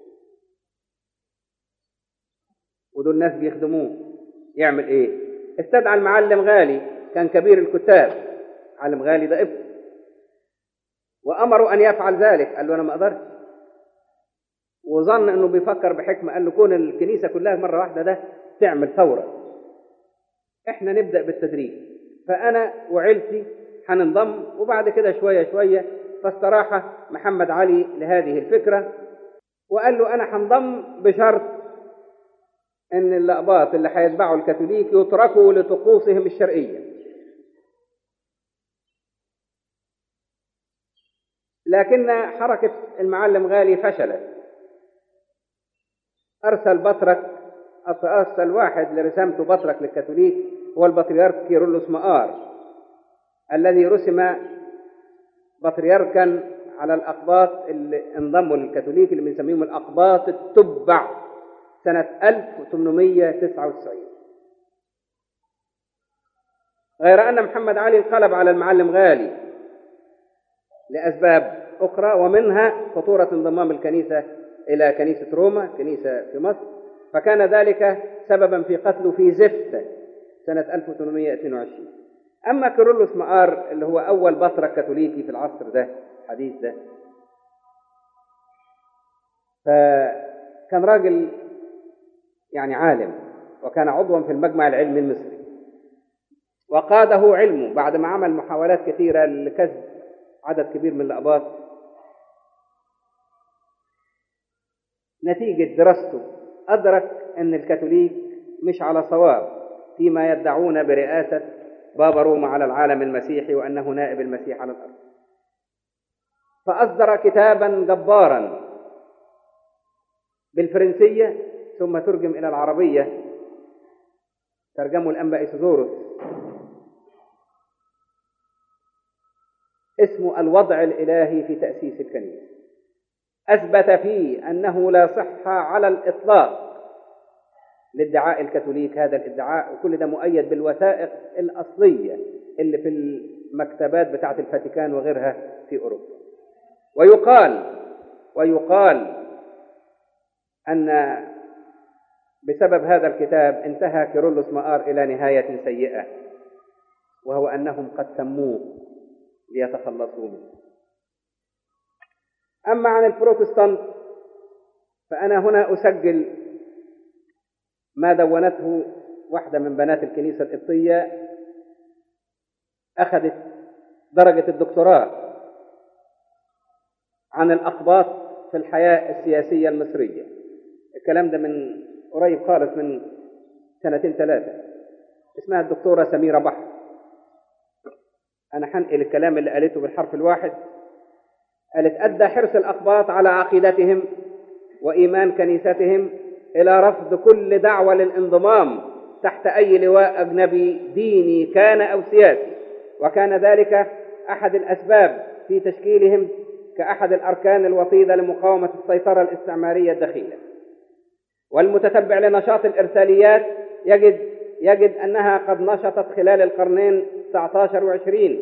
ودول ناس بيخدموه يعمل إيه؟ استدعى المعلم غالي كان كبير الكتاب معلم غالي ده ابن وأمروا أن يفعل ذلك قال له أنا ما أقدرش وظن أنه بيفكر بحكمة قال له كون الكنيسة كلها مرة واحدة ده تعمل ثورة إحنا نبدأ بالتدريج فأنا وعيلتي هننضم وبعد كده شوية شوية فاستراح محمد علي لهذه الفكرة وقال له أنا هنضم بشرط إن الأقباط اللي هيتبعوا الكاثوليك يتركوا لطقوسهم الشرعية لكن حركة المعلم غالي فشلت أرسل بطرك أرسل واحد لرسامته بطرك للكاثوليك هو البطريرك كيرلس مآر الذي رسم بطريركا على الأقباط اللي انضموا للكاثوليك اللي بنسميهم الأقباط التبع سنة 1899 غير أن محمد علي انقلب على المعلم غالي لأسباب أخرى ومنها خطورة انضمام الكنيسة إلى كنيسة روما كنيسة في مصر فكان ذلك سببا في قتله في زفت سنة 1822 أما كيرلس مآر اللي هو أول بطرك كاثوليكي في العصر ده الحديث ده فكان راجل يعني عالم وكان عضوا في المجمع العلمي المصري وقاده علمه بعد ما عمل محاولات كثيرة لكسب عدد كبير من الأقباط نتيجة دراسته أدرك أن الكاثوليك مش على صواب فيما يدعون برئاسة بابا روما على العالم المسيحي وأنه نائب المسيح على الأرض فأصدر كتابا جبارا بالفرنسية ثم ترجم إلى العربية ترجمه الأنبا إسوزوروس اسمه الوضع الإلهي في تأسيس الكنيسة أثبت فيه أنه لا صحة على الإطلاق لادعاء الكاثوليك هذا الادعاء وكل ده مؤيد بالوثائق الأصلية اللي في المكتبات بتاعة الفاتيكان وغيرها في أوروبا ويقال ويقال أن بسبب هذا الكتاب انتهى كيرلس مآر إلى نهاية سيئة وهو أنهم قد سموه ليتخلصوا منه أما عن البروتستانت فأنا هنا أسجل ما دونته واحدة من بنات الكنيسة القبطية أخذت درجة الدكتوراه عن الأقباط في الحياة السياسية المصرية الكلام ده من قريب خالص من سنتين ثلاثة اسمها الدكتورة سميرة بحر أنا هنقل الكلام اللي قالته بالحرف الواحد قالت أدى حرص الأقباط على عقيدتهم وإيمان كنيستهم إلى رفض كل دعوة للانضمام تحت أي لواء أجنبي ديني كان أو سياسي وكان ذلك أحد الأسباب في تشكيلهم كأحد الأركان الوطيدة لمقاومة السيطرة الاستعمارية الدخيلة والمتتبع لنشاط الإرساليات يجد يجد أنها قد نشطت خلال القرنين 19 و20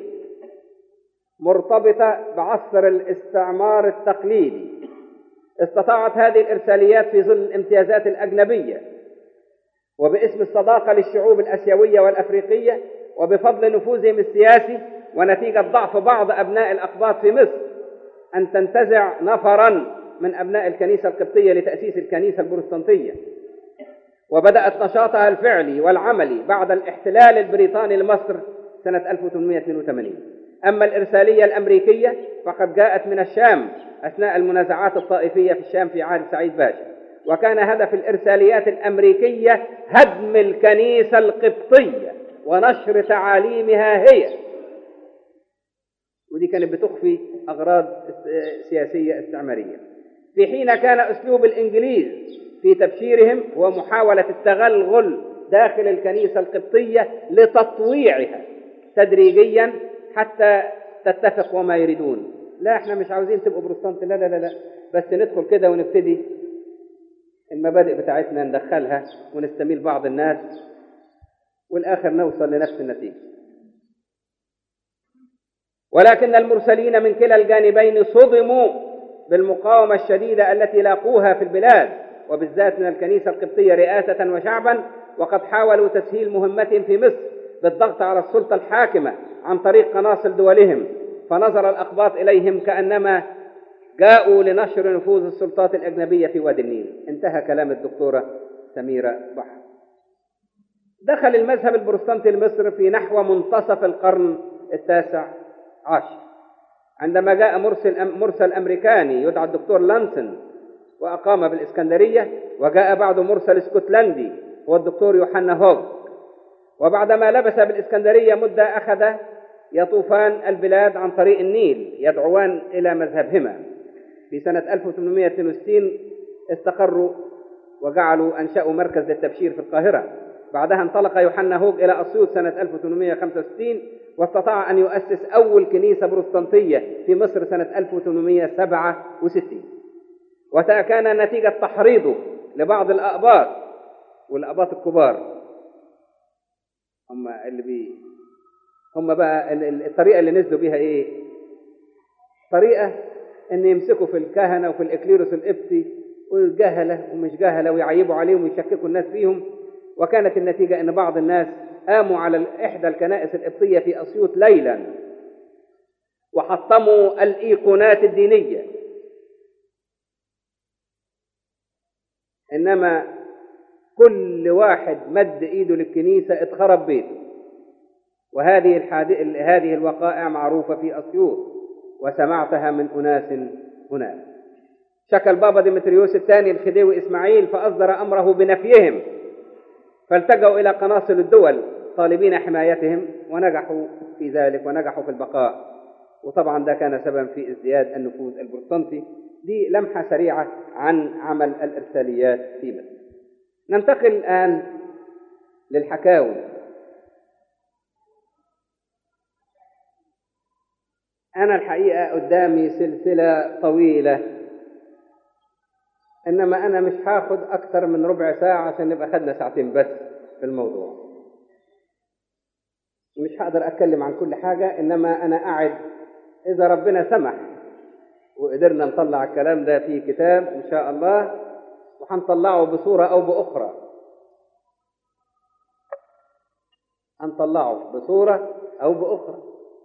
مرتبطة بعصر الاستعمار التقليدي استطاعت هذه الإرساليات في ظل الامتيازات الأجنبية وباسم الصداقة للشعوب الأسيوية والأفريقية وبفضل نفوذهم السياسي ونتيجة ضعف بعض أبناء الأقباط في مصر أن تنتزع نفرا من أبناء الكنيسة القبطية لتأسيس الكنيسة البروتستانتية وبدأت نشاطها الفعلي والعملي بعد الاحتلال البريطاني لمصر سنة 1882 أما الإرسالية الأمريكية فقد جاءت من الشام أثناء المنازعات الطائفية في الشام في عهد سعيد باشا وكان هدف الإرساليات الأمريكية هدم الكنيسة القبطية ونشر تعاليمها هي ودي كانت بتخفي أغراض سياسية استعمارية في حين كان أسلوب الإنجليز في تبشيرهم هو محاولة التغلغل داخل الكنيسة القبطية لتطويعها تدريجيا حتى تتفق وما يريدون لا احنا مش عاوزين تبقوا بروتستانت لا لا لا لا بس ندخل كده ونبتدي المبادئ بتاعتنا ندخلها ونستميل بعض الناس والآخر نوصل لنفس النتيجة ولكن المرسلين من كلا الجانبين صدموا بالمقاومة الشديدة التي لاقوها في البلاد وبالذات من الكنيسة القبطية رئاسة وشعبا وقد حاولوا تسهيل مهمتهم في مصر بالضغط على السلطة الحاكمة عن طريق قناصل دولهم فنظر الأقباط إليهم كأنما جاءوا لنشر نفوذ السلطات الأجنبية في وادي النيل انتهى كلام الدكتورة سميرة بحر دخل المذهب البروتستانتي لمصر في نحو منتصف القرن التاسع عشر عندما جاء مرسل, مرسل أمريكاني يدعى الدكتور لانسن وأقام بالإسكندرية وجاء بعده مرسل اسكتلندي هو الدكتور يوحنا هوج وبعدما لبس بالإسكندرية مدة أخذ يطوفان البلاد عن طريق النيل يدعوان إلى مذهبهما في سنة 1862 استقروا وجعلوا أنشأوا مركز للتبشير في القاهرة بعدها انطلق يوحنا هوج إلى أسيوط سنة 1865 واستطاع أن يؤسس أول كنيسة بروتستانتية في مصر سنة 1867 وكان نتيجة تحريضه لبعض الأقباط والأقباط الكبار هم اللي بي هم بقى الطريقة اللي نزلوا بيها إيه؟ طريقة إن يمسكوا في الكهنة وفي الإكليروس القبطي والجهلة ومش جهلة ويعيبوا عليهم ويشككوا الناس فيهم وكانت النتيجة أن بعض الناس قاموا على إحدى الكنائس القبطية في أسيوط ليلا وحطموا الإيقونات الدينية إنما كل واحد مد إيده للكنيسة اتخرب بيته وهذه هذه الوقائع معروفة في أسيوط وسمعتها من أناس هناك شكى البابا ديمتريوس الثاني الخديوي إسماعيل فأصدر أمره بنفيهم فالتجأوا إلى قناصل الدول طالبين حمايتهم ونجحوا في ذلك ونجحوا في البقاء وطبعا ده كان سببا في ازدياد النفوذ البروتستانتي دي لمحة سريعة عن عمل الإرساليات في مصر ننتقل الآن للحكاوي أنا الحقيقة قدامي سلسلة طويلة إنما أنا مش هاخد أكتر من ربع ساعة عشان نبقى خدنا ساعتين بس في الموضوع مش هقدر أتكلم عن كل حاجة إنما أنا قاعد إذا ربنا سمح وقدرنا نطلع الكلام ده في كتاب إن شاء الله وهنطلعه بصورة أو بأخرى هنطلعه بصورة أو بأخرى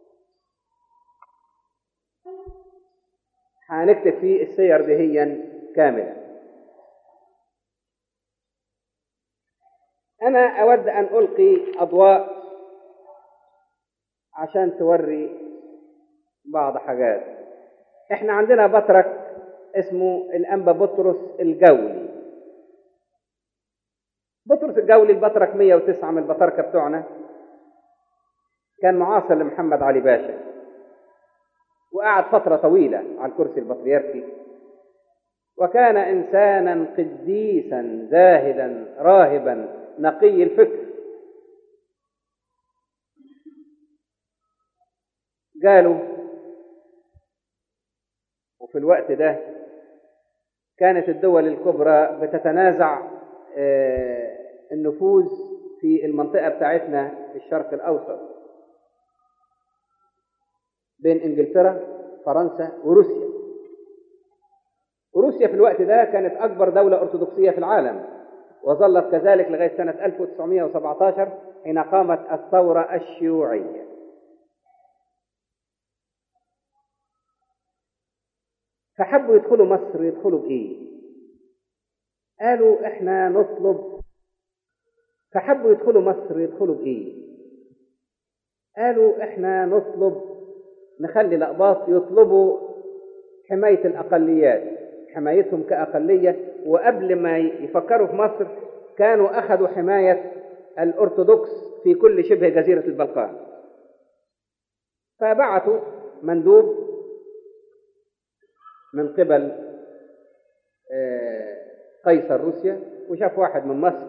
هنكتب فيه السير دهيا كاملة أنا أود أن ألقي أضواء عشان توري بعض حاجات احنا عندنا بطرك اسمه الأنبا بطرس الجولي بطرس الجولي البطرك 109 من البطاركة بتوعنا كان معاصر لمحمد علي باشا وقعد فترة طويلة على الكرسي البطريركي وكان إنسانا قديسا زاهدا راهبا نقي الفكر قالوا وفي الوقت ده كانت الدول الكبرى بتتنازع النفوذ في المنطقة بتاعتنا في الشرق الأوسط بين إنجلترا فرنسا وروسيا وروسيا في الوقت ده كانت أكبر دولة أرثوذكسية في العالم وظلت كذلك لغاية سنة 1917 حين قامت الثورة الشيوعية فحبوا يدخلوا مصر يدخلوا بإيه؟ قالوا إحنا نطلب فحبوا يدخلوا مصر يدخلوا بإيه؟ قالوا إحنا نطلب نخلي الأقباط يطلبوا حماية الأقليات حمايتهم كأقلية وقبل ما يفكروا في مصر كانوا أخذوا حماية الأرثوذكس في كل شبه جزيرة البلقان فبعثوا مندوب من قبل قيصر روسيا وشاف واحد من مصر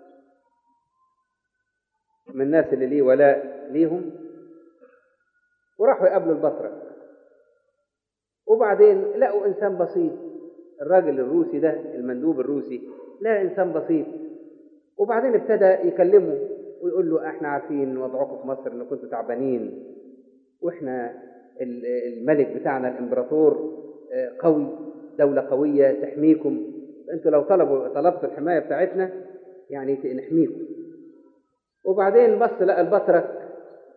من الناس اللي ليه ولاء ليهم وراحوا يقابلوا البطرك وبعدين لقوا انسان بسيط الراجل الروسي ده المندوب الروسي لا انسان بسيط وبعدين ابتدى يكلمه ويقول له احنا عارفين وضعكم في مصر ان كنتوا تعبانين واحنا الملك بتاعنا الامبراطور قوي دولة قوية تحميكم انتوا لو طلبوا طلبتوا الحماية بتاعتنا يعني نحميكم وبعدين بص لقى البطرك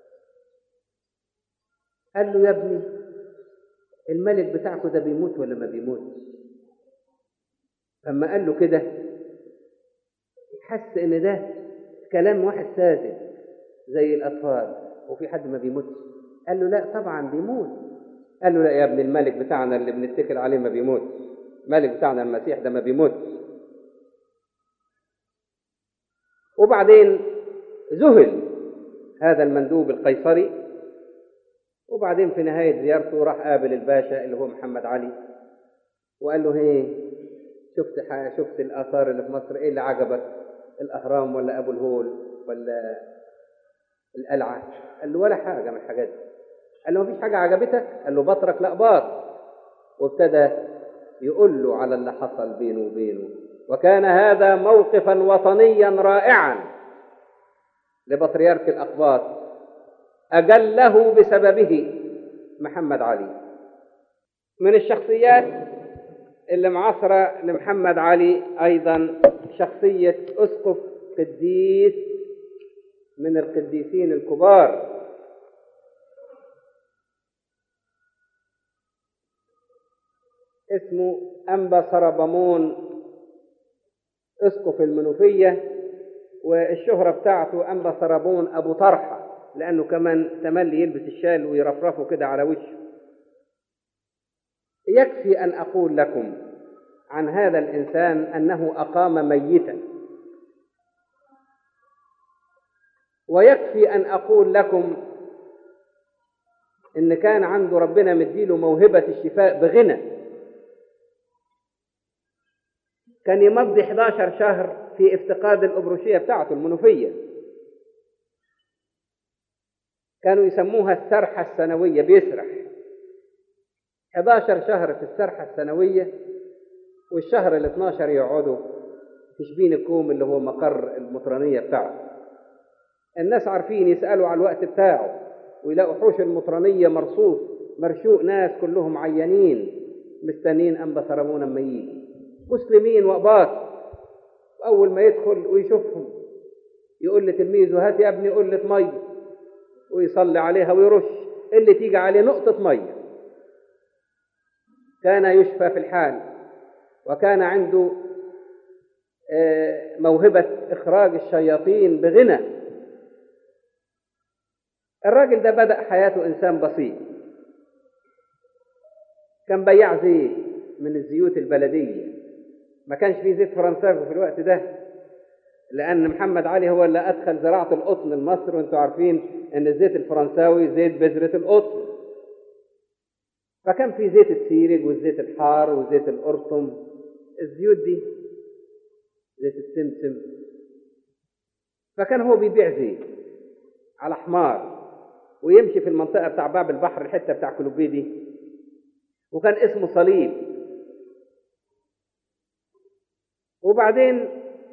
قال له يا ابني الملك بتاعكم ده بيموت ولا ما بيموتش لما قال له كده حس ان ده كلام واحد ساذج زي الاطفال وفي حد ما بيموتش قال له لا طبعا بيموت قال له لا يا ابن الملك بتاعنا اللي بنتكل عليه ما بيموت الملك بتاعنا المسيح ده ما بيموت وبعدين ذهل هذا المندوب القيصري وبعدين في نهاية زيارته راح قابل الباشا اللي هو محمد علي وقال له هي شفت شفت الآثار اللي في مصر إيه اللي عجبك الأهرام ولا أبو الهول ولا القلعة قال له ولا حاجة من الحاجات دي قال له مفيش حاجة عجبتك قال له بطرك لا باط وابتدى يقول له على اللي حصل بينه وبينه وكان هذا موقفا وطنيا رائعا لبطريرك الأقباط أجله بسببه محمد علي من الشخصيات اللي معاصرة لمحمد علي أيضا شخصية أسقف قديس من القديسين الكبار اسمه أنبا سربمون اسقف المنوفية والشهرة بتاعته أنبا سربون أبو طرحة لأنه كمان تملي يلبس الشال ويرفرفه كده على وشه يكفي أن أقول لكم عن هذا الإنسان أنه أقام ميتا ويكفي أن أقول لكم إن كان عنده ربنا مديله موهبة الشفاء بغنى كان يمضي 11 شهر في افتقاد الأبروشية بتاعته المنوفية كانوا يسموها السرحة السنوية بيسرح 11 شهر في السرحة السنوية والشهر ال 12 يقعدوا في شبين الكوم اللي هو مقر المطرانية بتاعته الناس عارفين يسألوا على الوقت بتاعه ويلاقوا حوش المطرانية مرصوص مرشوق ناس كلهم عيانين مستنين أنبا سرمون أما يجي مسلمين وأباط وأول ما يدخل ويشوفهم يقول لتلميذه هات يا ابني قلة مية ويصلي عليها ويرش اللي تيجي عليه نقطة مية كان يشفى في الحال وكان عنده موهبة إخراج الشياطين بغنى الراجل ده بدأ حياته إنسان بسيط كان بياع زيت من الزيوت البلدية ما كانش فيه زيت فرنساوي في الوقت ده لأن محمد علي هو اللي أدخل زراعة القطن لمصر وأنتم عارفين إن الزيت الفرنساوي زيت بذرة القطن فكان في زيت السيرج والزيت الحار وزيت القرطم الزيوت دي زيت السمسم فكان هو بيبيع زيت على حمار ويمشي في المنطقة بتاع باب البحر الحتة بتاع كلوبيه دي وكان اسمه صليب وبعدين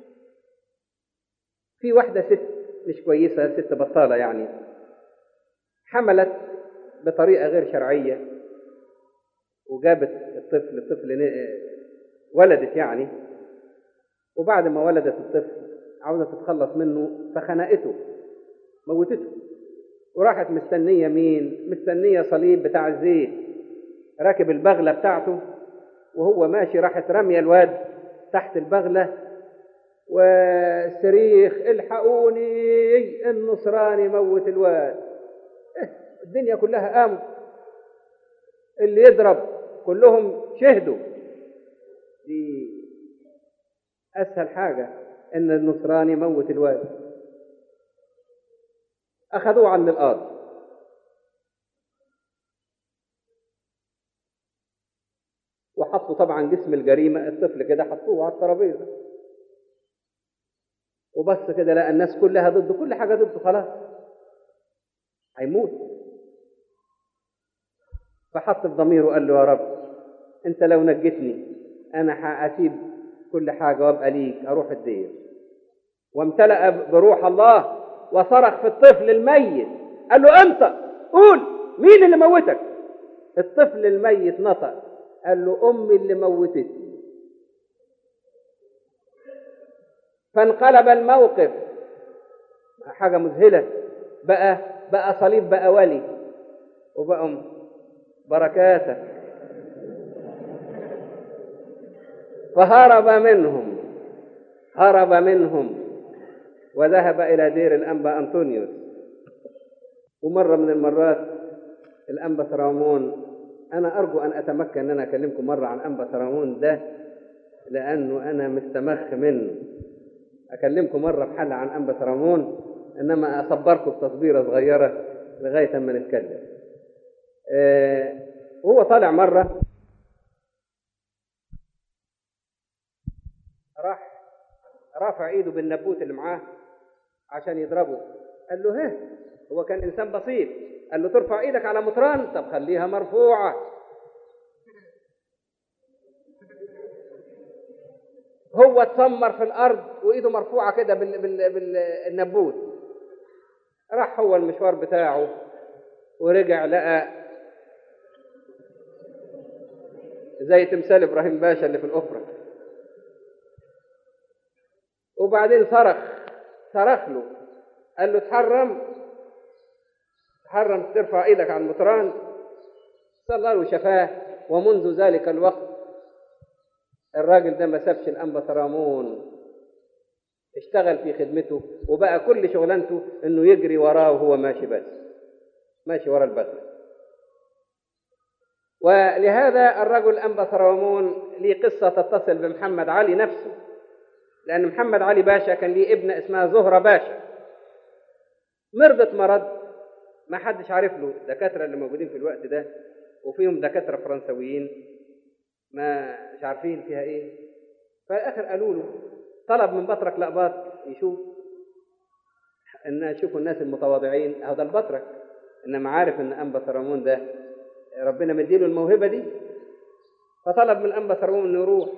في واحدة ست مش كويسة ست بطالة يعني حملت بطريقة غير شرعية وجابت الطفل الطفل ولدت يعني وبعد ما ولدت الطفل عاوزة تتخلص منه فخنقته موتته وراحت مستنية مين؟ مستنية صليب بتاع الزيت راكب البغلة بتاعته وهو ماشي راحت رمية الواد تحت البغلة وصريخ الحقوني النصراني موت الواد الدنيا كلها قامت اللي يضرب كلهم شهدوا دي أسهل حاجة إن النصراني يموت الواد أخذوه عن الأرض وحطوا طبعا جسم الجريمة الطفل كده حطوه على الترابيزة وبس كده لقى الناس كلها ضده كل حاجة ضده خلاص هيموت فحط في ضميره قال له يا رب انت لو نجتني انا هسيب كل حاجة وابقى ليك اروح الدير وامتلأ بروح الله وصرخ في الطفل الميت قال له انت قول مين اللي موتك الطفل الميت نطق قال له امي اللي موتتني فانقلب الموقف حاجة مذهلة بقى بقى صليب بقى ولي وبقى بركاته فهرب منهم هرب منهم وذهب إلى دير الأنبا أنطونيوس ومرة من المرات الأنبا سرامون أنا أرجو أن أتمكن أن أنا أكلمكم مرة عن أنبا سرامون ده لأنه أنا مستمخ منه أكلمكم مرة بحل عن أنبا سرامون إنما أصبركم بتصبيرة صغيرة لغاية أما نتكلم آه وهو طالع مرة راح رافع ايده بالنبوت اللي معاه عشان يضربه قال له ها هو كان انسان بسيط قال له ترفع ايدك على مطران طب خليها مرفوعه هو اتسمر في الارض وايده مرفوعه كده بال... بال... بالنبوت راح هو المشوار بتاعه ورجع لقى زي تمثال ابراهيم باشا اللي في الاوبرا وبعدين صرخ صرخ له قال له تحرم تحرم ترفع ايدك على المطران صلى له شفاه ومنذ ذلك الوقت الراجل ده ما سابش الانبا سرامون اشتغل في خدمته وبقى كل شغلانته انه يجري وراه وهو ماشي بس ماشي ورا البدر ولهذا الرجل أنبا سرامون ليه قصة تتصل بمحمد علي نفسه لأن محمد علي باشا كان ليه ابنة اسمها زهرة باشا مرضت مرض ما حدش عارف له الدكاترة اللي موجودين في الوقت ده وفيهم دكاترة فرنسويين ما مش عارفين فيها ايه فالآخر قالوا له طلب من بطرك لأباط يشوف ان يشوفوا الناس المتواضعين اهو ده البطرك انما عارف ان انبا سرامون ده ربنا مديله الموهبه دي فطلب من انبا سرامون انه يروح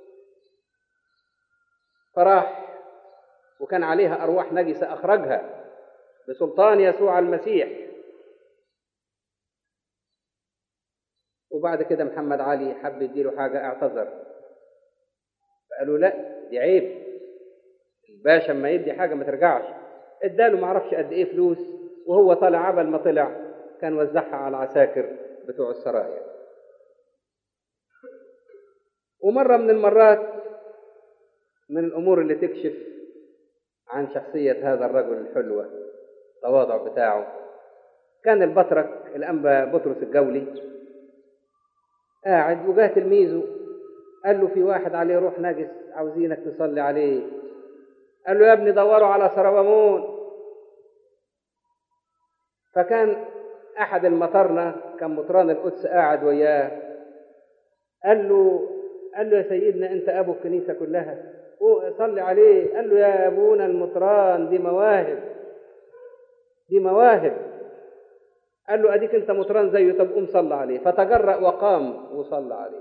فراح وكان عليها ارواح نجسه اخرجها بسلطان يسوع المسيح وبعد كده محمد علي حب يديله حاجه اعتذر فقالوا لا دي عيب الباشا اما يدي حاجه ما ترجعش اداله ما اعرفش قد ايه فلوس وهو طالع عبل ما طلع كان وزعها على العساكر بتوع السرايا ومره من المرات من الامور اللي تكشف عن شخصيه هذا الرجل الحلوه التواضع بتاعه كان البطرك الانبا بطرس الجولي قاعد وجاه تلميذه قال له في واحد عليه روح نجس عاوزينك تصلي عليه قال له يا ابني دوروا على سروامون فكان احد المطرنه كان مطران القدس قاعد وياه قال له قال له يا سيدنا انت ابو الكنيسه كلها صلي عليه قال له يا ابونا المطران دي مواهب دي مواهب قال له اديك انت مطران زيه طب قوم صلى عليه فتجرأ وقام وصلى عليه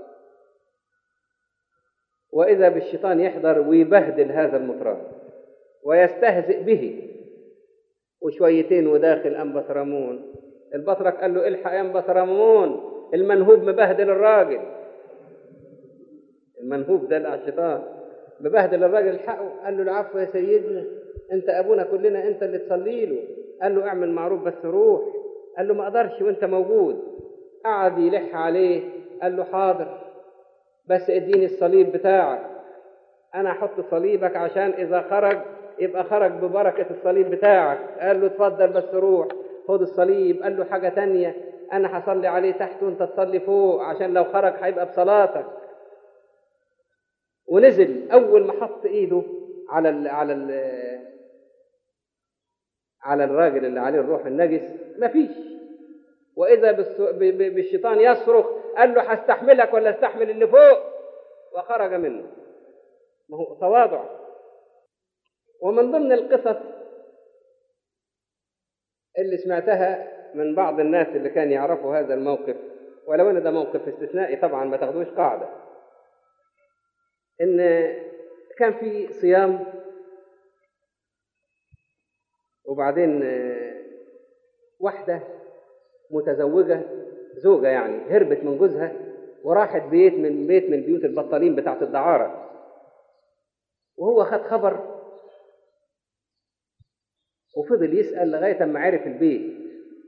واذا بالشيطان يحضر ويبهدل هذا المطران ويستهزئ به وشويتين وداخل انبا سرامون البطرك قال له الحق يا انبا سرامون المنهوب مبهدل الراجل المنهوب ده على الشيطان مبهدل الراجل الحقه قال له العفو يا سيدنا انت ابونا كلنا انت اللي تصلي له قال له اعمل معروف بس روح قال له ما اقدرش وانت موجود قعد يلح عليه قال له حاضر بس اديني الصليب بتاعك انا احط صليبك عشان اذا خرج يبقى خرج ببركة الصليب بتاعك قال له اتفضل بس روح خد الصليب قال له حاجة تانية انا هصلي عليه تحت وانت تصلي فوق عشان لو خرج هيبقى بصلاتك ونزل اول ما حط ايده على ال على ال على الراجل اللي عليه الروح النجس مفيش واذا بالس- ب- ب- بالشيطان يصرخ قال له هستحملك ولا استحمل اللي فوق وخرج منه ما هو تواضع ومن ضمن القصص اللي سمعتها من بعض الناس اللي كان يعرفوا هذا الموقف ولو ان ده موقف استثنائي طبعا ما تاخدوش قاعده ان كان في صيام وبعدين آه، واحده متزوجه زوجه يعني هربت من جوزها وراحت بيت من بيت من بيوت البطالين بتاعت الدعاره وهو خد خبر وفضل يسأل لغاية أما عرف البيت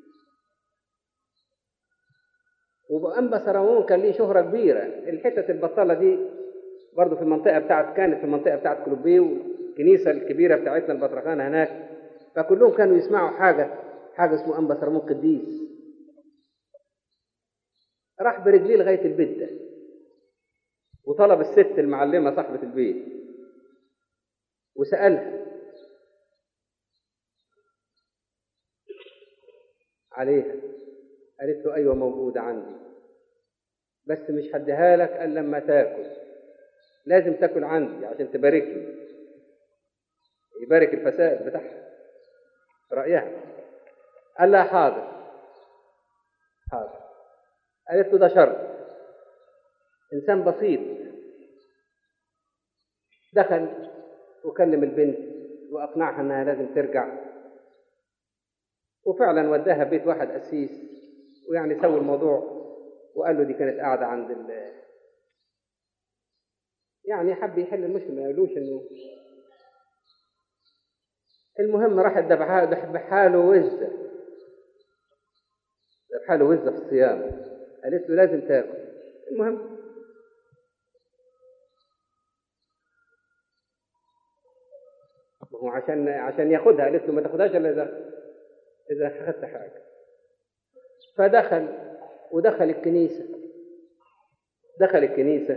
وأنبا سرمون كان ليه شهرة كبيرة الحتة البطالة دي برضه في المنطقة بتاعت كانت في المنطقة بتاعت كلوبيه والكنيسة الكبيرة بتاعتنا البطرخانة هناك فكلهم كانوا يسمعوا حاجة حاجة اسمه أنبا سرمون قديس راح برجليه لغاية البيت ده وطلب الست المعلمة صاحبة البيت وسألها عليها قالت له أيوة موجودة عندي بس مش هديها لك إلا لما تاكل لازم تاكل عندي عشان تبارك لي يبارك الفساد بتاعها رأيها قال لها حاضر حاضر قالت له ده شرط إنسان بسيط دخل وكلم البنت وأقنعها إنها لازم ترجع وفعلا وداها بيت واحد قسيس ويعني سوى الموضوع وقال له دي كانت قاعدة عند ال يعني حب يحل المشكلة ما يقولوش إنه المهم راح ذبحها ذبحها له وزة ذبحها له وزة في الصيام قالت له لازم تاكل المهم ما هو عشان عشان ياخدها قالت له ما تاخدهاش الا اذا اذا اخذت حاجه فدخل ودخل الكنيسه دخل الكنيسه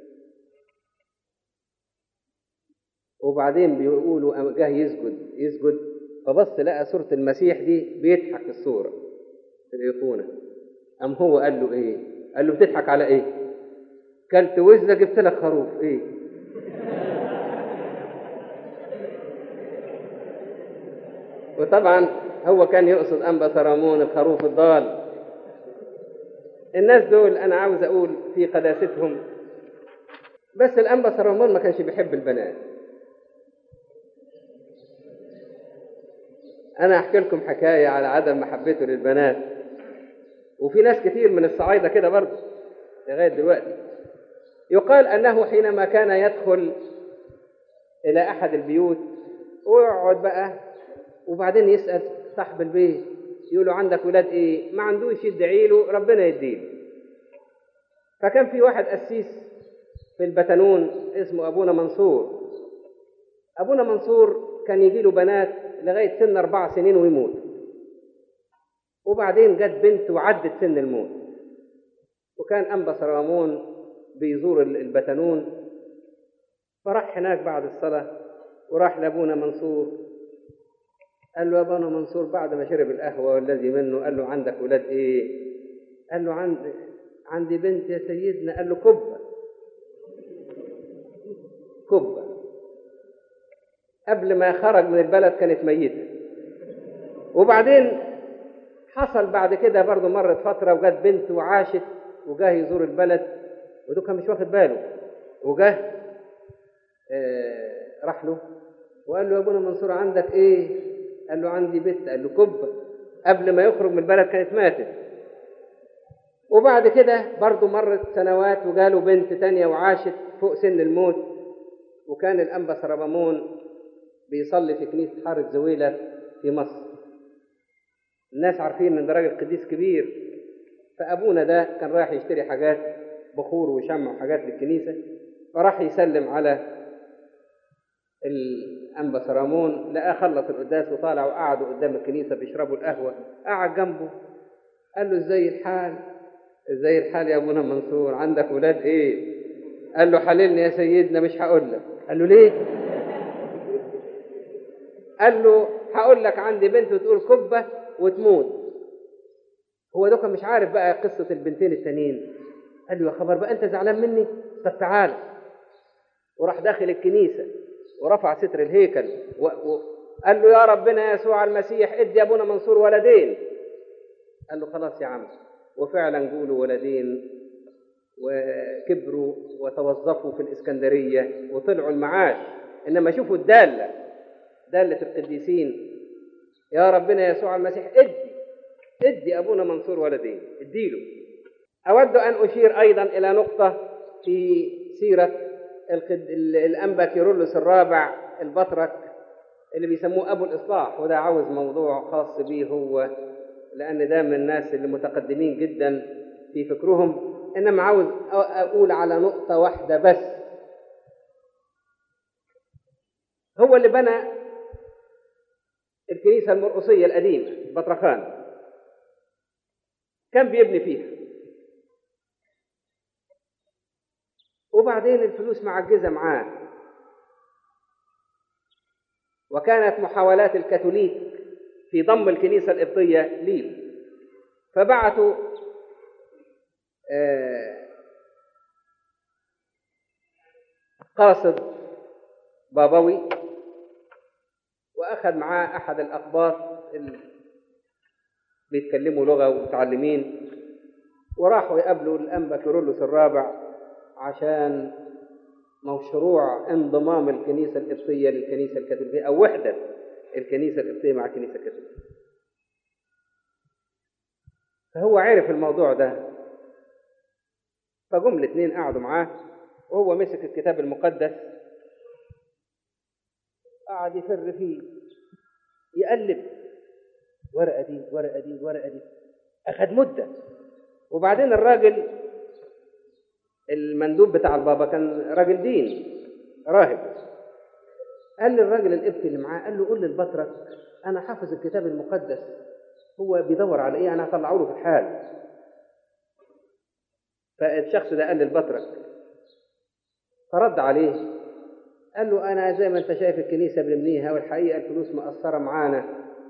وبعدين بيقولوا قام جه يسجد يسجد فبص لقى صورة المسيح دي بيضحك في الصورة في الأيقونة قام هو قال له إيه؟ قال له بتضحك على إيه؟ كلت وزة جبت لك خروف إيه؟ وطبعا هو كان يقصد أنبا سرامون الخروف الضال الناس دول أنا عاوز أقول في قداستهم بس الأنبا سرامون ما كانش بيحب البنات أنا أحكي لكم حكاية على عدم محبته للبنات وفي ناس كتير من الصعايدة كده برضه لغاية دلوقتي يقال أنه حينما كان يدخل إلى أحد البيوت ويقعد بقى وبعدين يسأل صاحب البيت يقول له عندك ولاد إيه؟ ما عندوش يدعي له ربنا يديله فكان في واحد قسيس في البتنون اسمه أبونا منصور أبونا منصور كان يجي له بنات لغاية سن أربع سنين ويموت وبعدين جت بنت وعدت سن الموت وكان أنبا سرامون بيزور البتنون فراح هناك بعد الصلاة وراح لأبونا منصور قال له يا ابونا منصور بعد ما شرب القهوة والذي منه قال له عندك ولاد إيه؟ قال له عندي عندي بنت يا سيدنا قال له كبة كبة قبل ما خرج من البلد كانت ميتة وبعدين حصل بعد كده برضه مرت فترة وجت بنت وعاشت وجاه يزور البلد ودول كان مش واخد باله وجاه آه راح له وقال له يا ابونا منصور عندك ايه؟ قال له عندي بنت قال له كبة قبل ما يخرج من البلد كانت ماتت وبعد كده برضه مرت سنوات وجاله بنت تانية وعاشت فوق سن الموت وكان الأنبا سربامون بيصلي في كنيسة حارة زويلة في مصر الناس عارفين ان ده راجل قديس كبير فابونا ده كان رايح يشتري حاجات بخور وشمع وحاجات للكنيسه فراح يسلم على الانبا سرامون لقاه خلص القداس وطالع وقعدوا قدام الكنيسه بيشربوا القهوه قعد جنبه قال له ازاي الحال ازاي الحال يا ابونا منصور عندك ولاد ايه قال له حللني يا سيدنا مش هقول لك قال له ليه قال له هقول لك عندي بنت وتقول كبه وتموت هو دوكا مش عارف بقى قصه البنتين التانيين قال له يا خبر بقى انت زعلان مني طب تعال وراح داخل الكنيسه ورفع ستر الهيكل وقال له يا ربنا يسوع المسيح ادي ابونا منصور ولدين قال له خلاص يا عم وفعلا قولوا ولدين وكبروا وتوظفوا في الإسكندرية وطلعوا المعاش إنما شوفوا الدالة دالة القديسين يا ربنا يسوع المسيح ادي ادي أبونا منصور ولدين اديله أود أن أشير أيضا إلى نقطة في سيرة الأنبا كيرلس الرابع البطرك اللي بيسموه أبو الإصلاح وده عاوز موضوع خاص بيه هو لأن ده من الناس اللي متقدمين جدا في فكرهم إنما عاوز أقول على نقطة واحدة بس هو اللي بنى الكنيسة المرقصية القديمة بطرخان كان بيبني فيها وبعدين الفلوس معجزة معاه وكانت محاولات الكاثوليك في ضم الكنيسة القبطية ليه فبعثوا قاصد بابوي وأخذ معاه أحد الأقباط اللي بيتكلموا لغة ومتعلمين وراحوا يقابلوا الأنبا كيرلس الرابع عشان مشروع انضمام الكنيسة القبطية للكنيسة الكاثوليكية أو وحدة الكنيسة القبطية مع الكنيسة الكاثوليكية فهو عرف الموضوع ده فجم الاثنين قعدوا معاه وهو مسك الكتاب المقدس قعد يفر فيه يقلب ورقة دي ورقة دي ورقة دي أخد مدة وبعدين الراجل المندوب بتاع البابا كان راجل دين راهب قال للراجل القبطي اللي معاه قال له قول للبطرك أنا حافظ الكتاب المقدس هو بيدور على إيه أنا هطلعه له في الحال فالشخص ده قال للبطرك فرد عليه قال له أنا زي ما أنت شايف الكنيسة بنبنيها والحقيقة الفلوس مقصرة معانا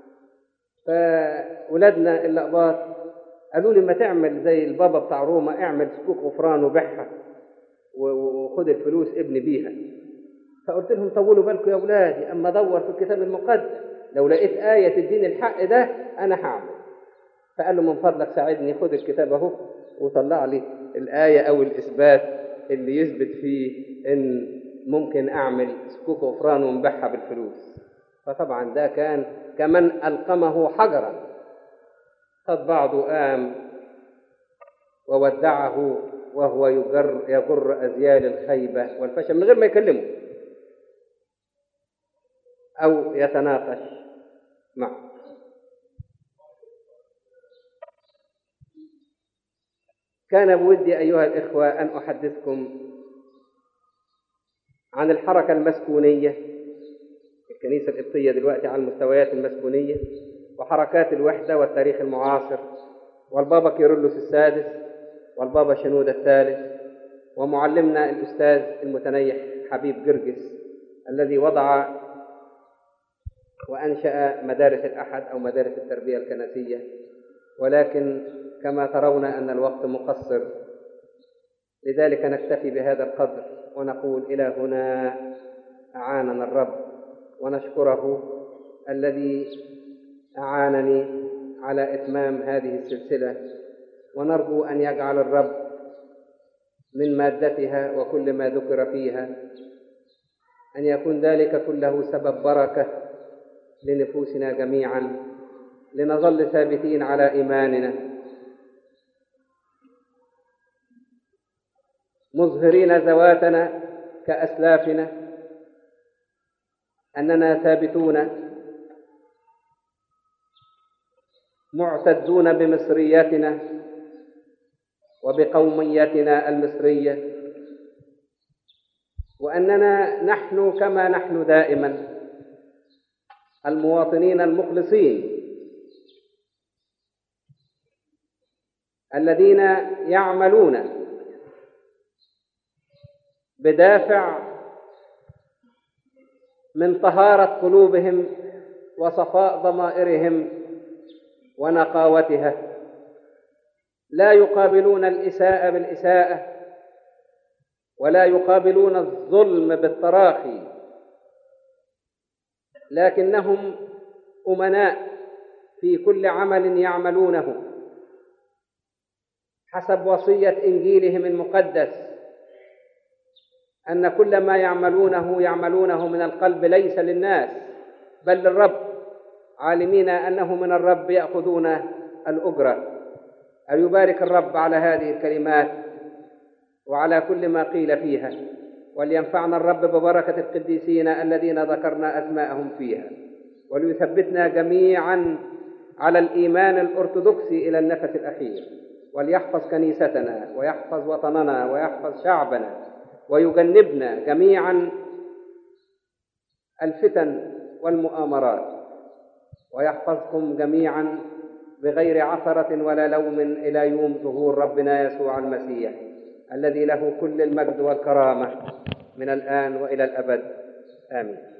فولادنا الأقباط قالوا لي ما تعمل زي البابا بتاع روما اعمل سكوك غفران وبيعها وخد الفلوس ابني بيها فقلت لهم طولوا بالكم يا أولادي أما أدور في الكتاب المقدس لو لقيت آية تديني الحق ده أنا هعمل فقال له من فضلك ساعدني خد الكتاب أهو وطلع لي الآية أو الإثبات اللي يثبت فيه إن ممكن أعمل سكوك غفران ونبيعها بالفلوس فطبعا ده كان كمن ألقمه حجرا خد بعضه قام وودعه وهو يجر يجر أذيال الخيبة والفشل من غير ما يكلمه أو يتناقش معه كان بودي أيها الإخوة أن أحدثكم عن الحركة المسكونية الكنيسة القبطية دلوقتي على المستويات المسكونية وحركات الوحدة والتاريخ المعاصر والبابا كيرلس السادس والبابا شنودة الثالث ومعلمنا الأستاذ المتنيح حبيب جرجس الذي وضع وأنشأ مدارس الأحد أو مدارس التربية الكنسية ولكن كما ترون أن الوقت مقصر لذلك نكتفي بهذا القدر ونقول إلى هنا أعاننا الرب ونشكره الذي أعانني على إتمام هذه السلسلة ونرجو أن يجعل الرب من مادتها وكل ما ذكر فيها أن يكون ذلك كله سبب بركة لنفوسنا جميعا لنظل ثابتين على إيماننا مظهرين ذواتنا كأسلافنا أننا ثابتون معتزون بمصريتنا وبقوميتنا المصرية وأننا نحن كما نحن دائما المواطنين المخلصين الذين يعملون بدافع من طهارة قلوبهم وصفاء ضمائرهم ونقاوتها لا يقابلون الإساءة بالإساءة ولا يقابلون الظلم بالتراخي لكنهم أمناء في كل عمل يعملونه حسب وصية إنجيلهم المقدس أن كل ما يعملونه يعملونه من القلب ليس للناس بل للرب عالمين أنه من الرب يأخذون الأجرة أن يبارك الرب على هذه الكلمات وعلى كل ما قيل فيها ولينفعنا الرب ببركة القديسين الذين ذكرنا أسماءهم فيها وليثبتنا جميعا على الإيمان الأرثوذكسي إلى النفس الأخير وليحفظ كنيستنا ويحفظ وطننا ويحفظ شعبنا ويجنبنا جميعا الفتن والمؤامرات ويحفظكم جميعا بغير عثرة ولا لوم إلى يوم ظهور ربنا يسوع المسيح الذي له كل المجد والكرامة من الآن وإلى الأبد آمين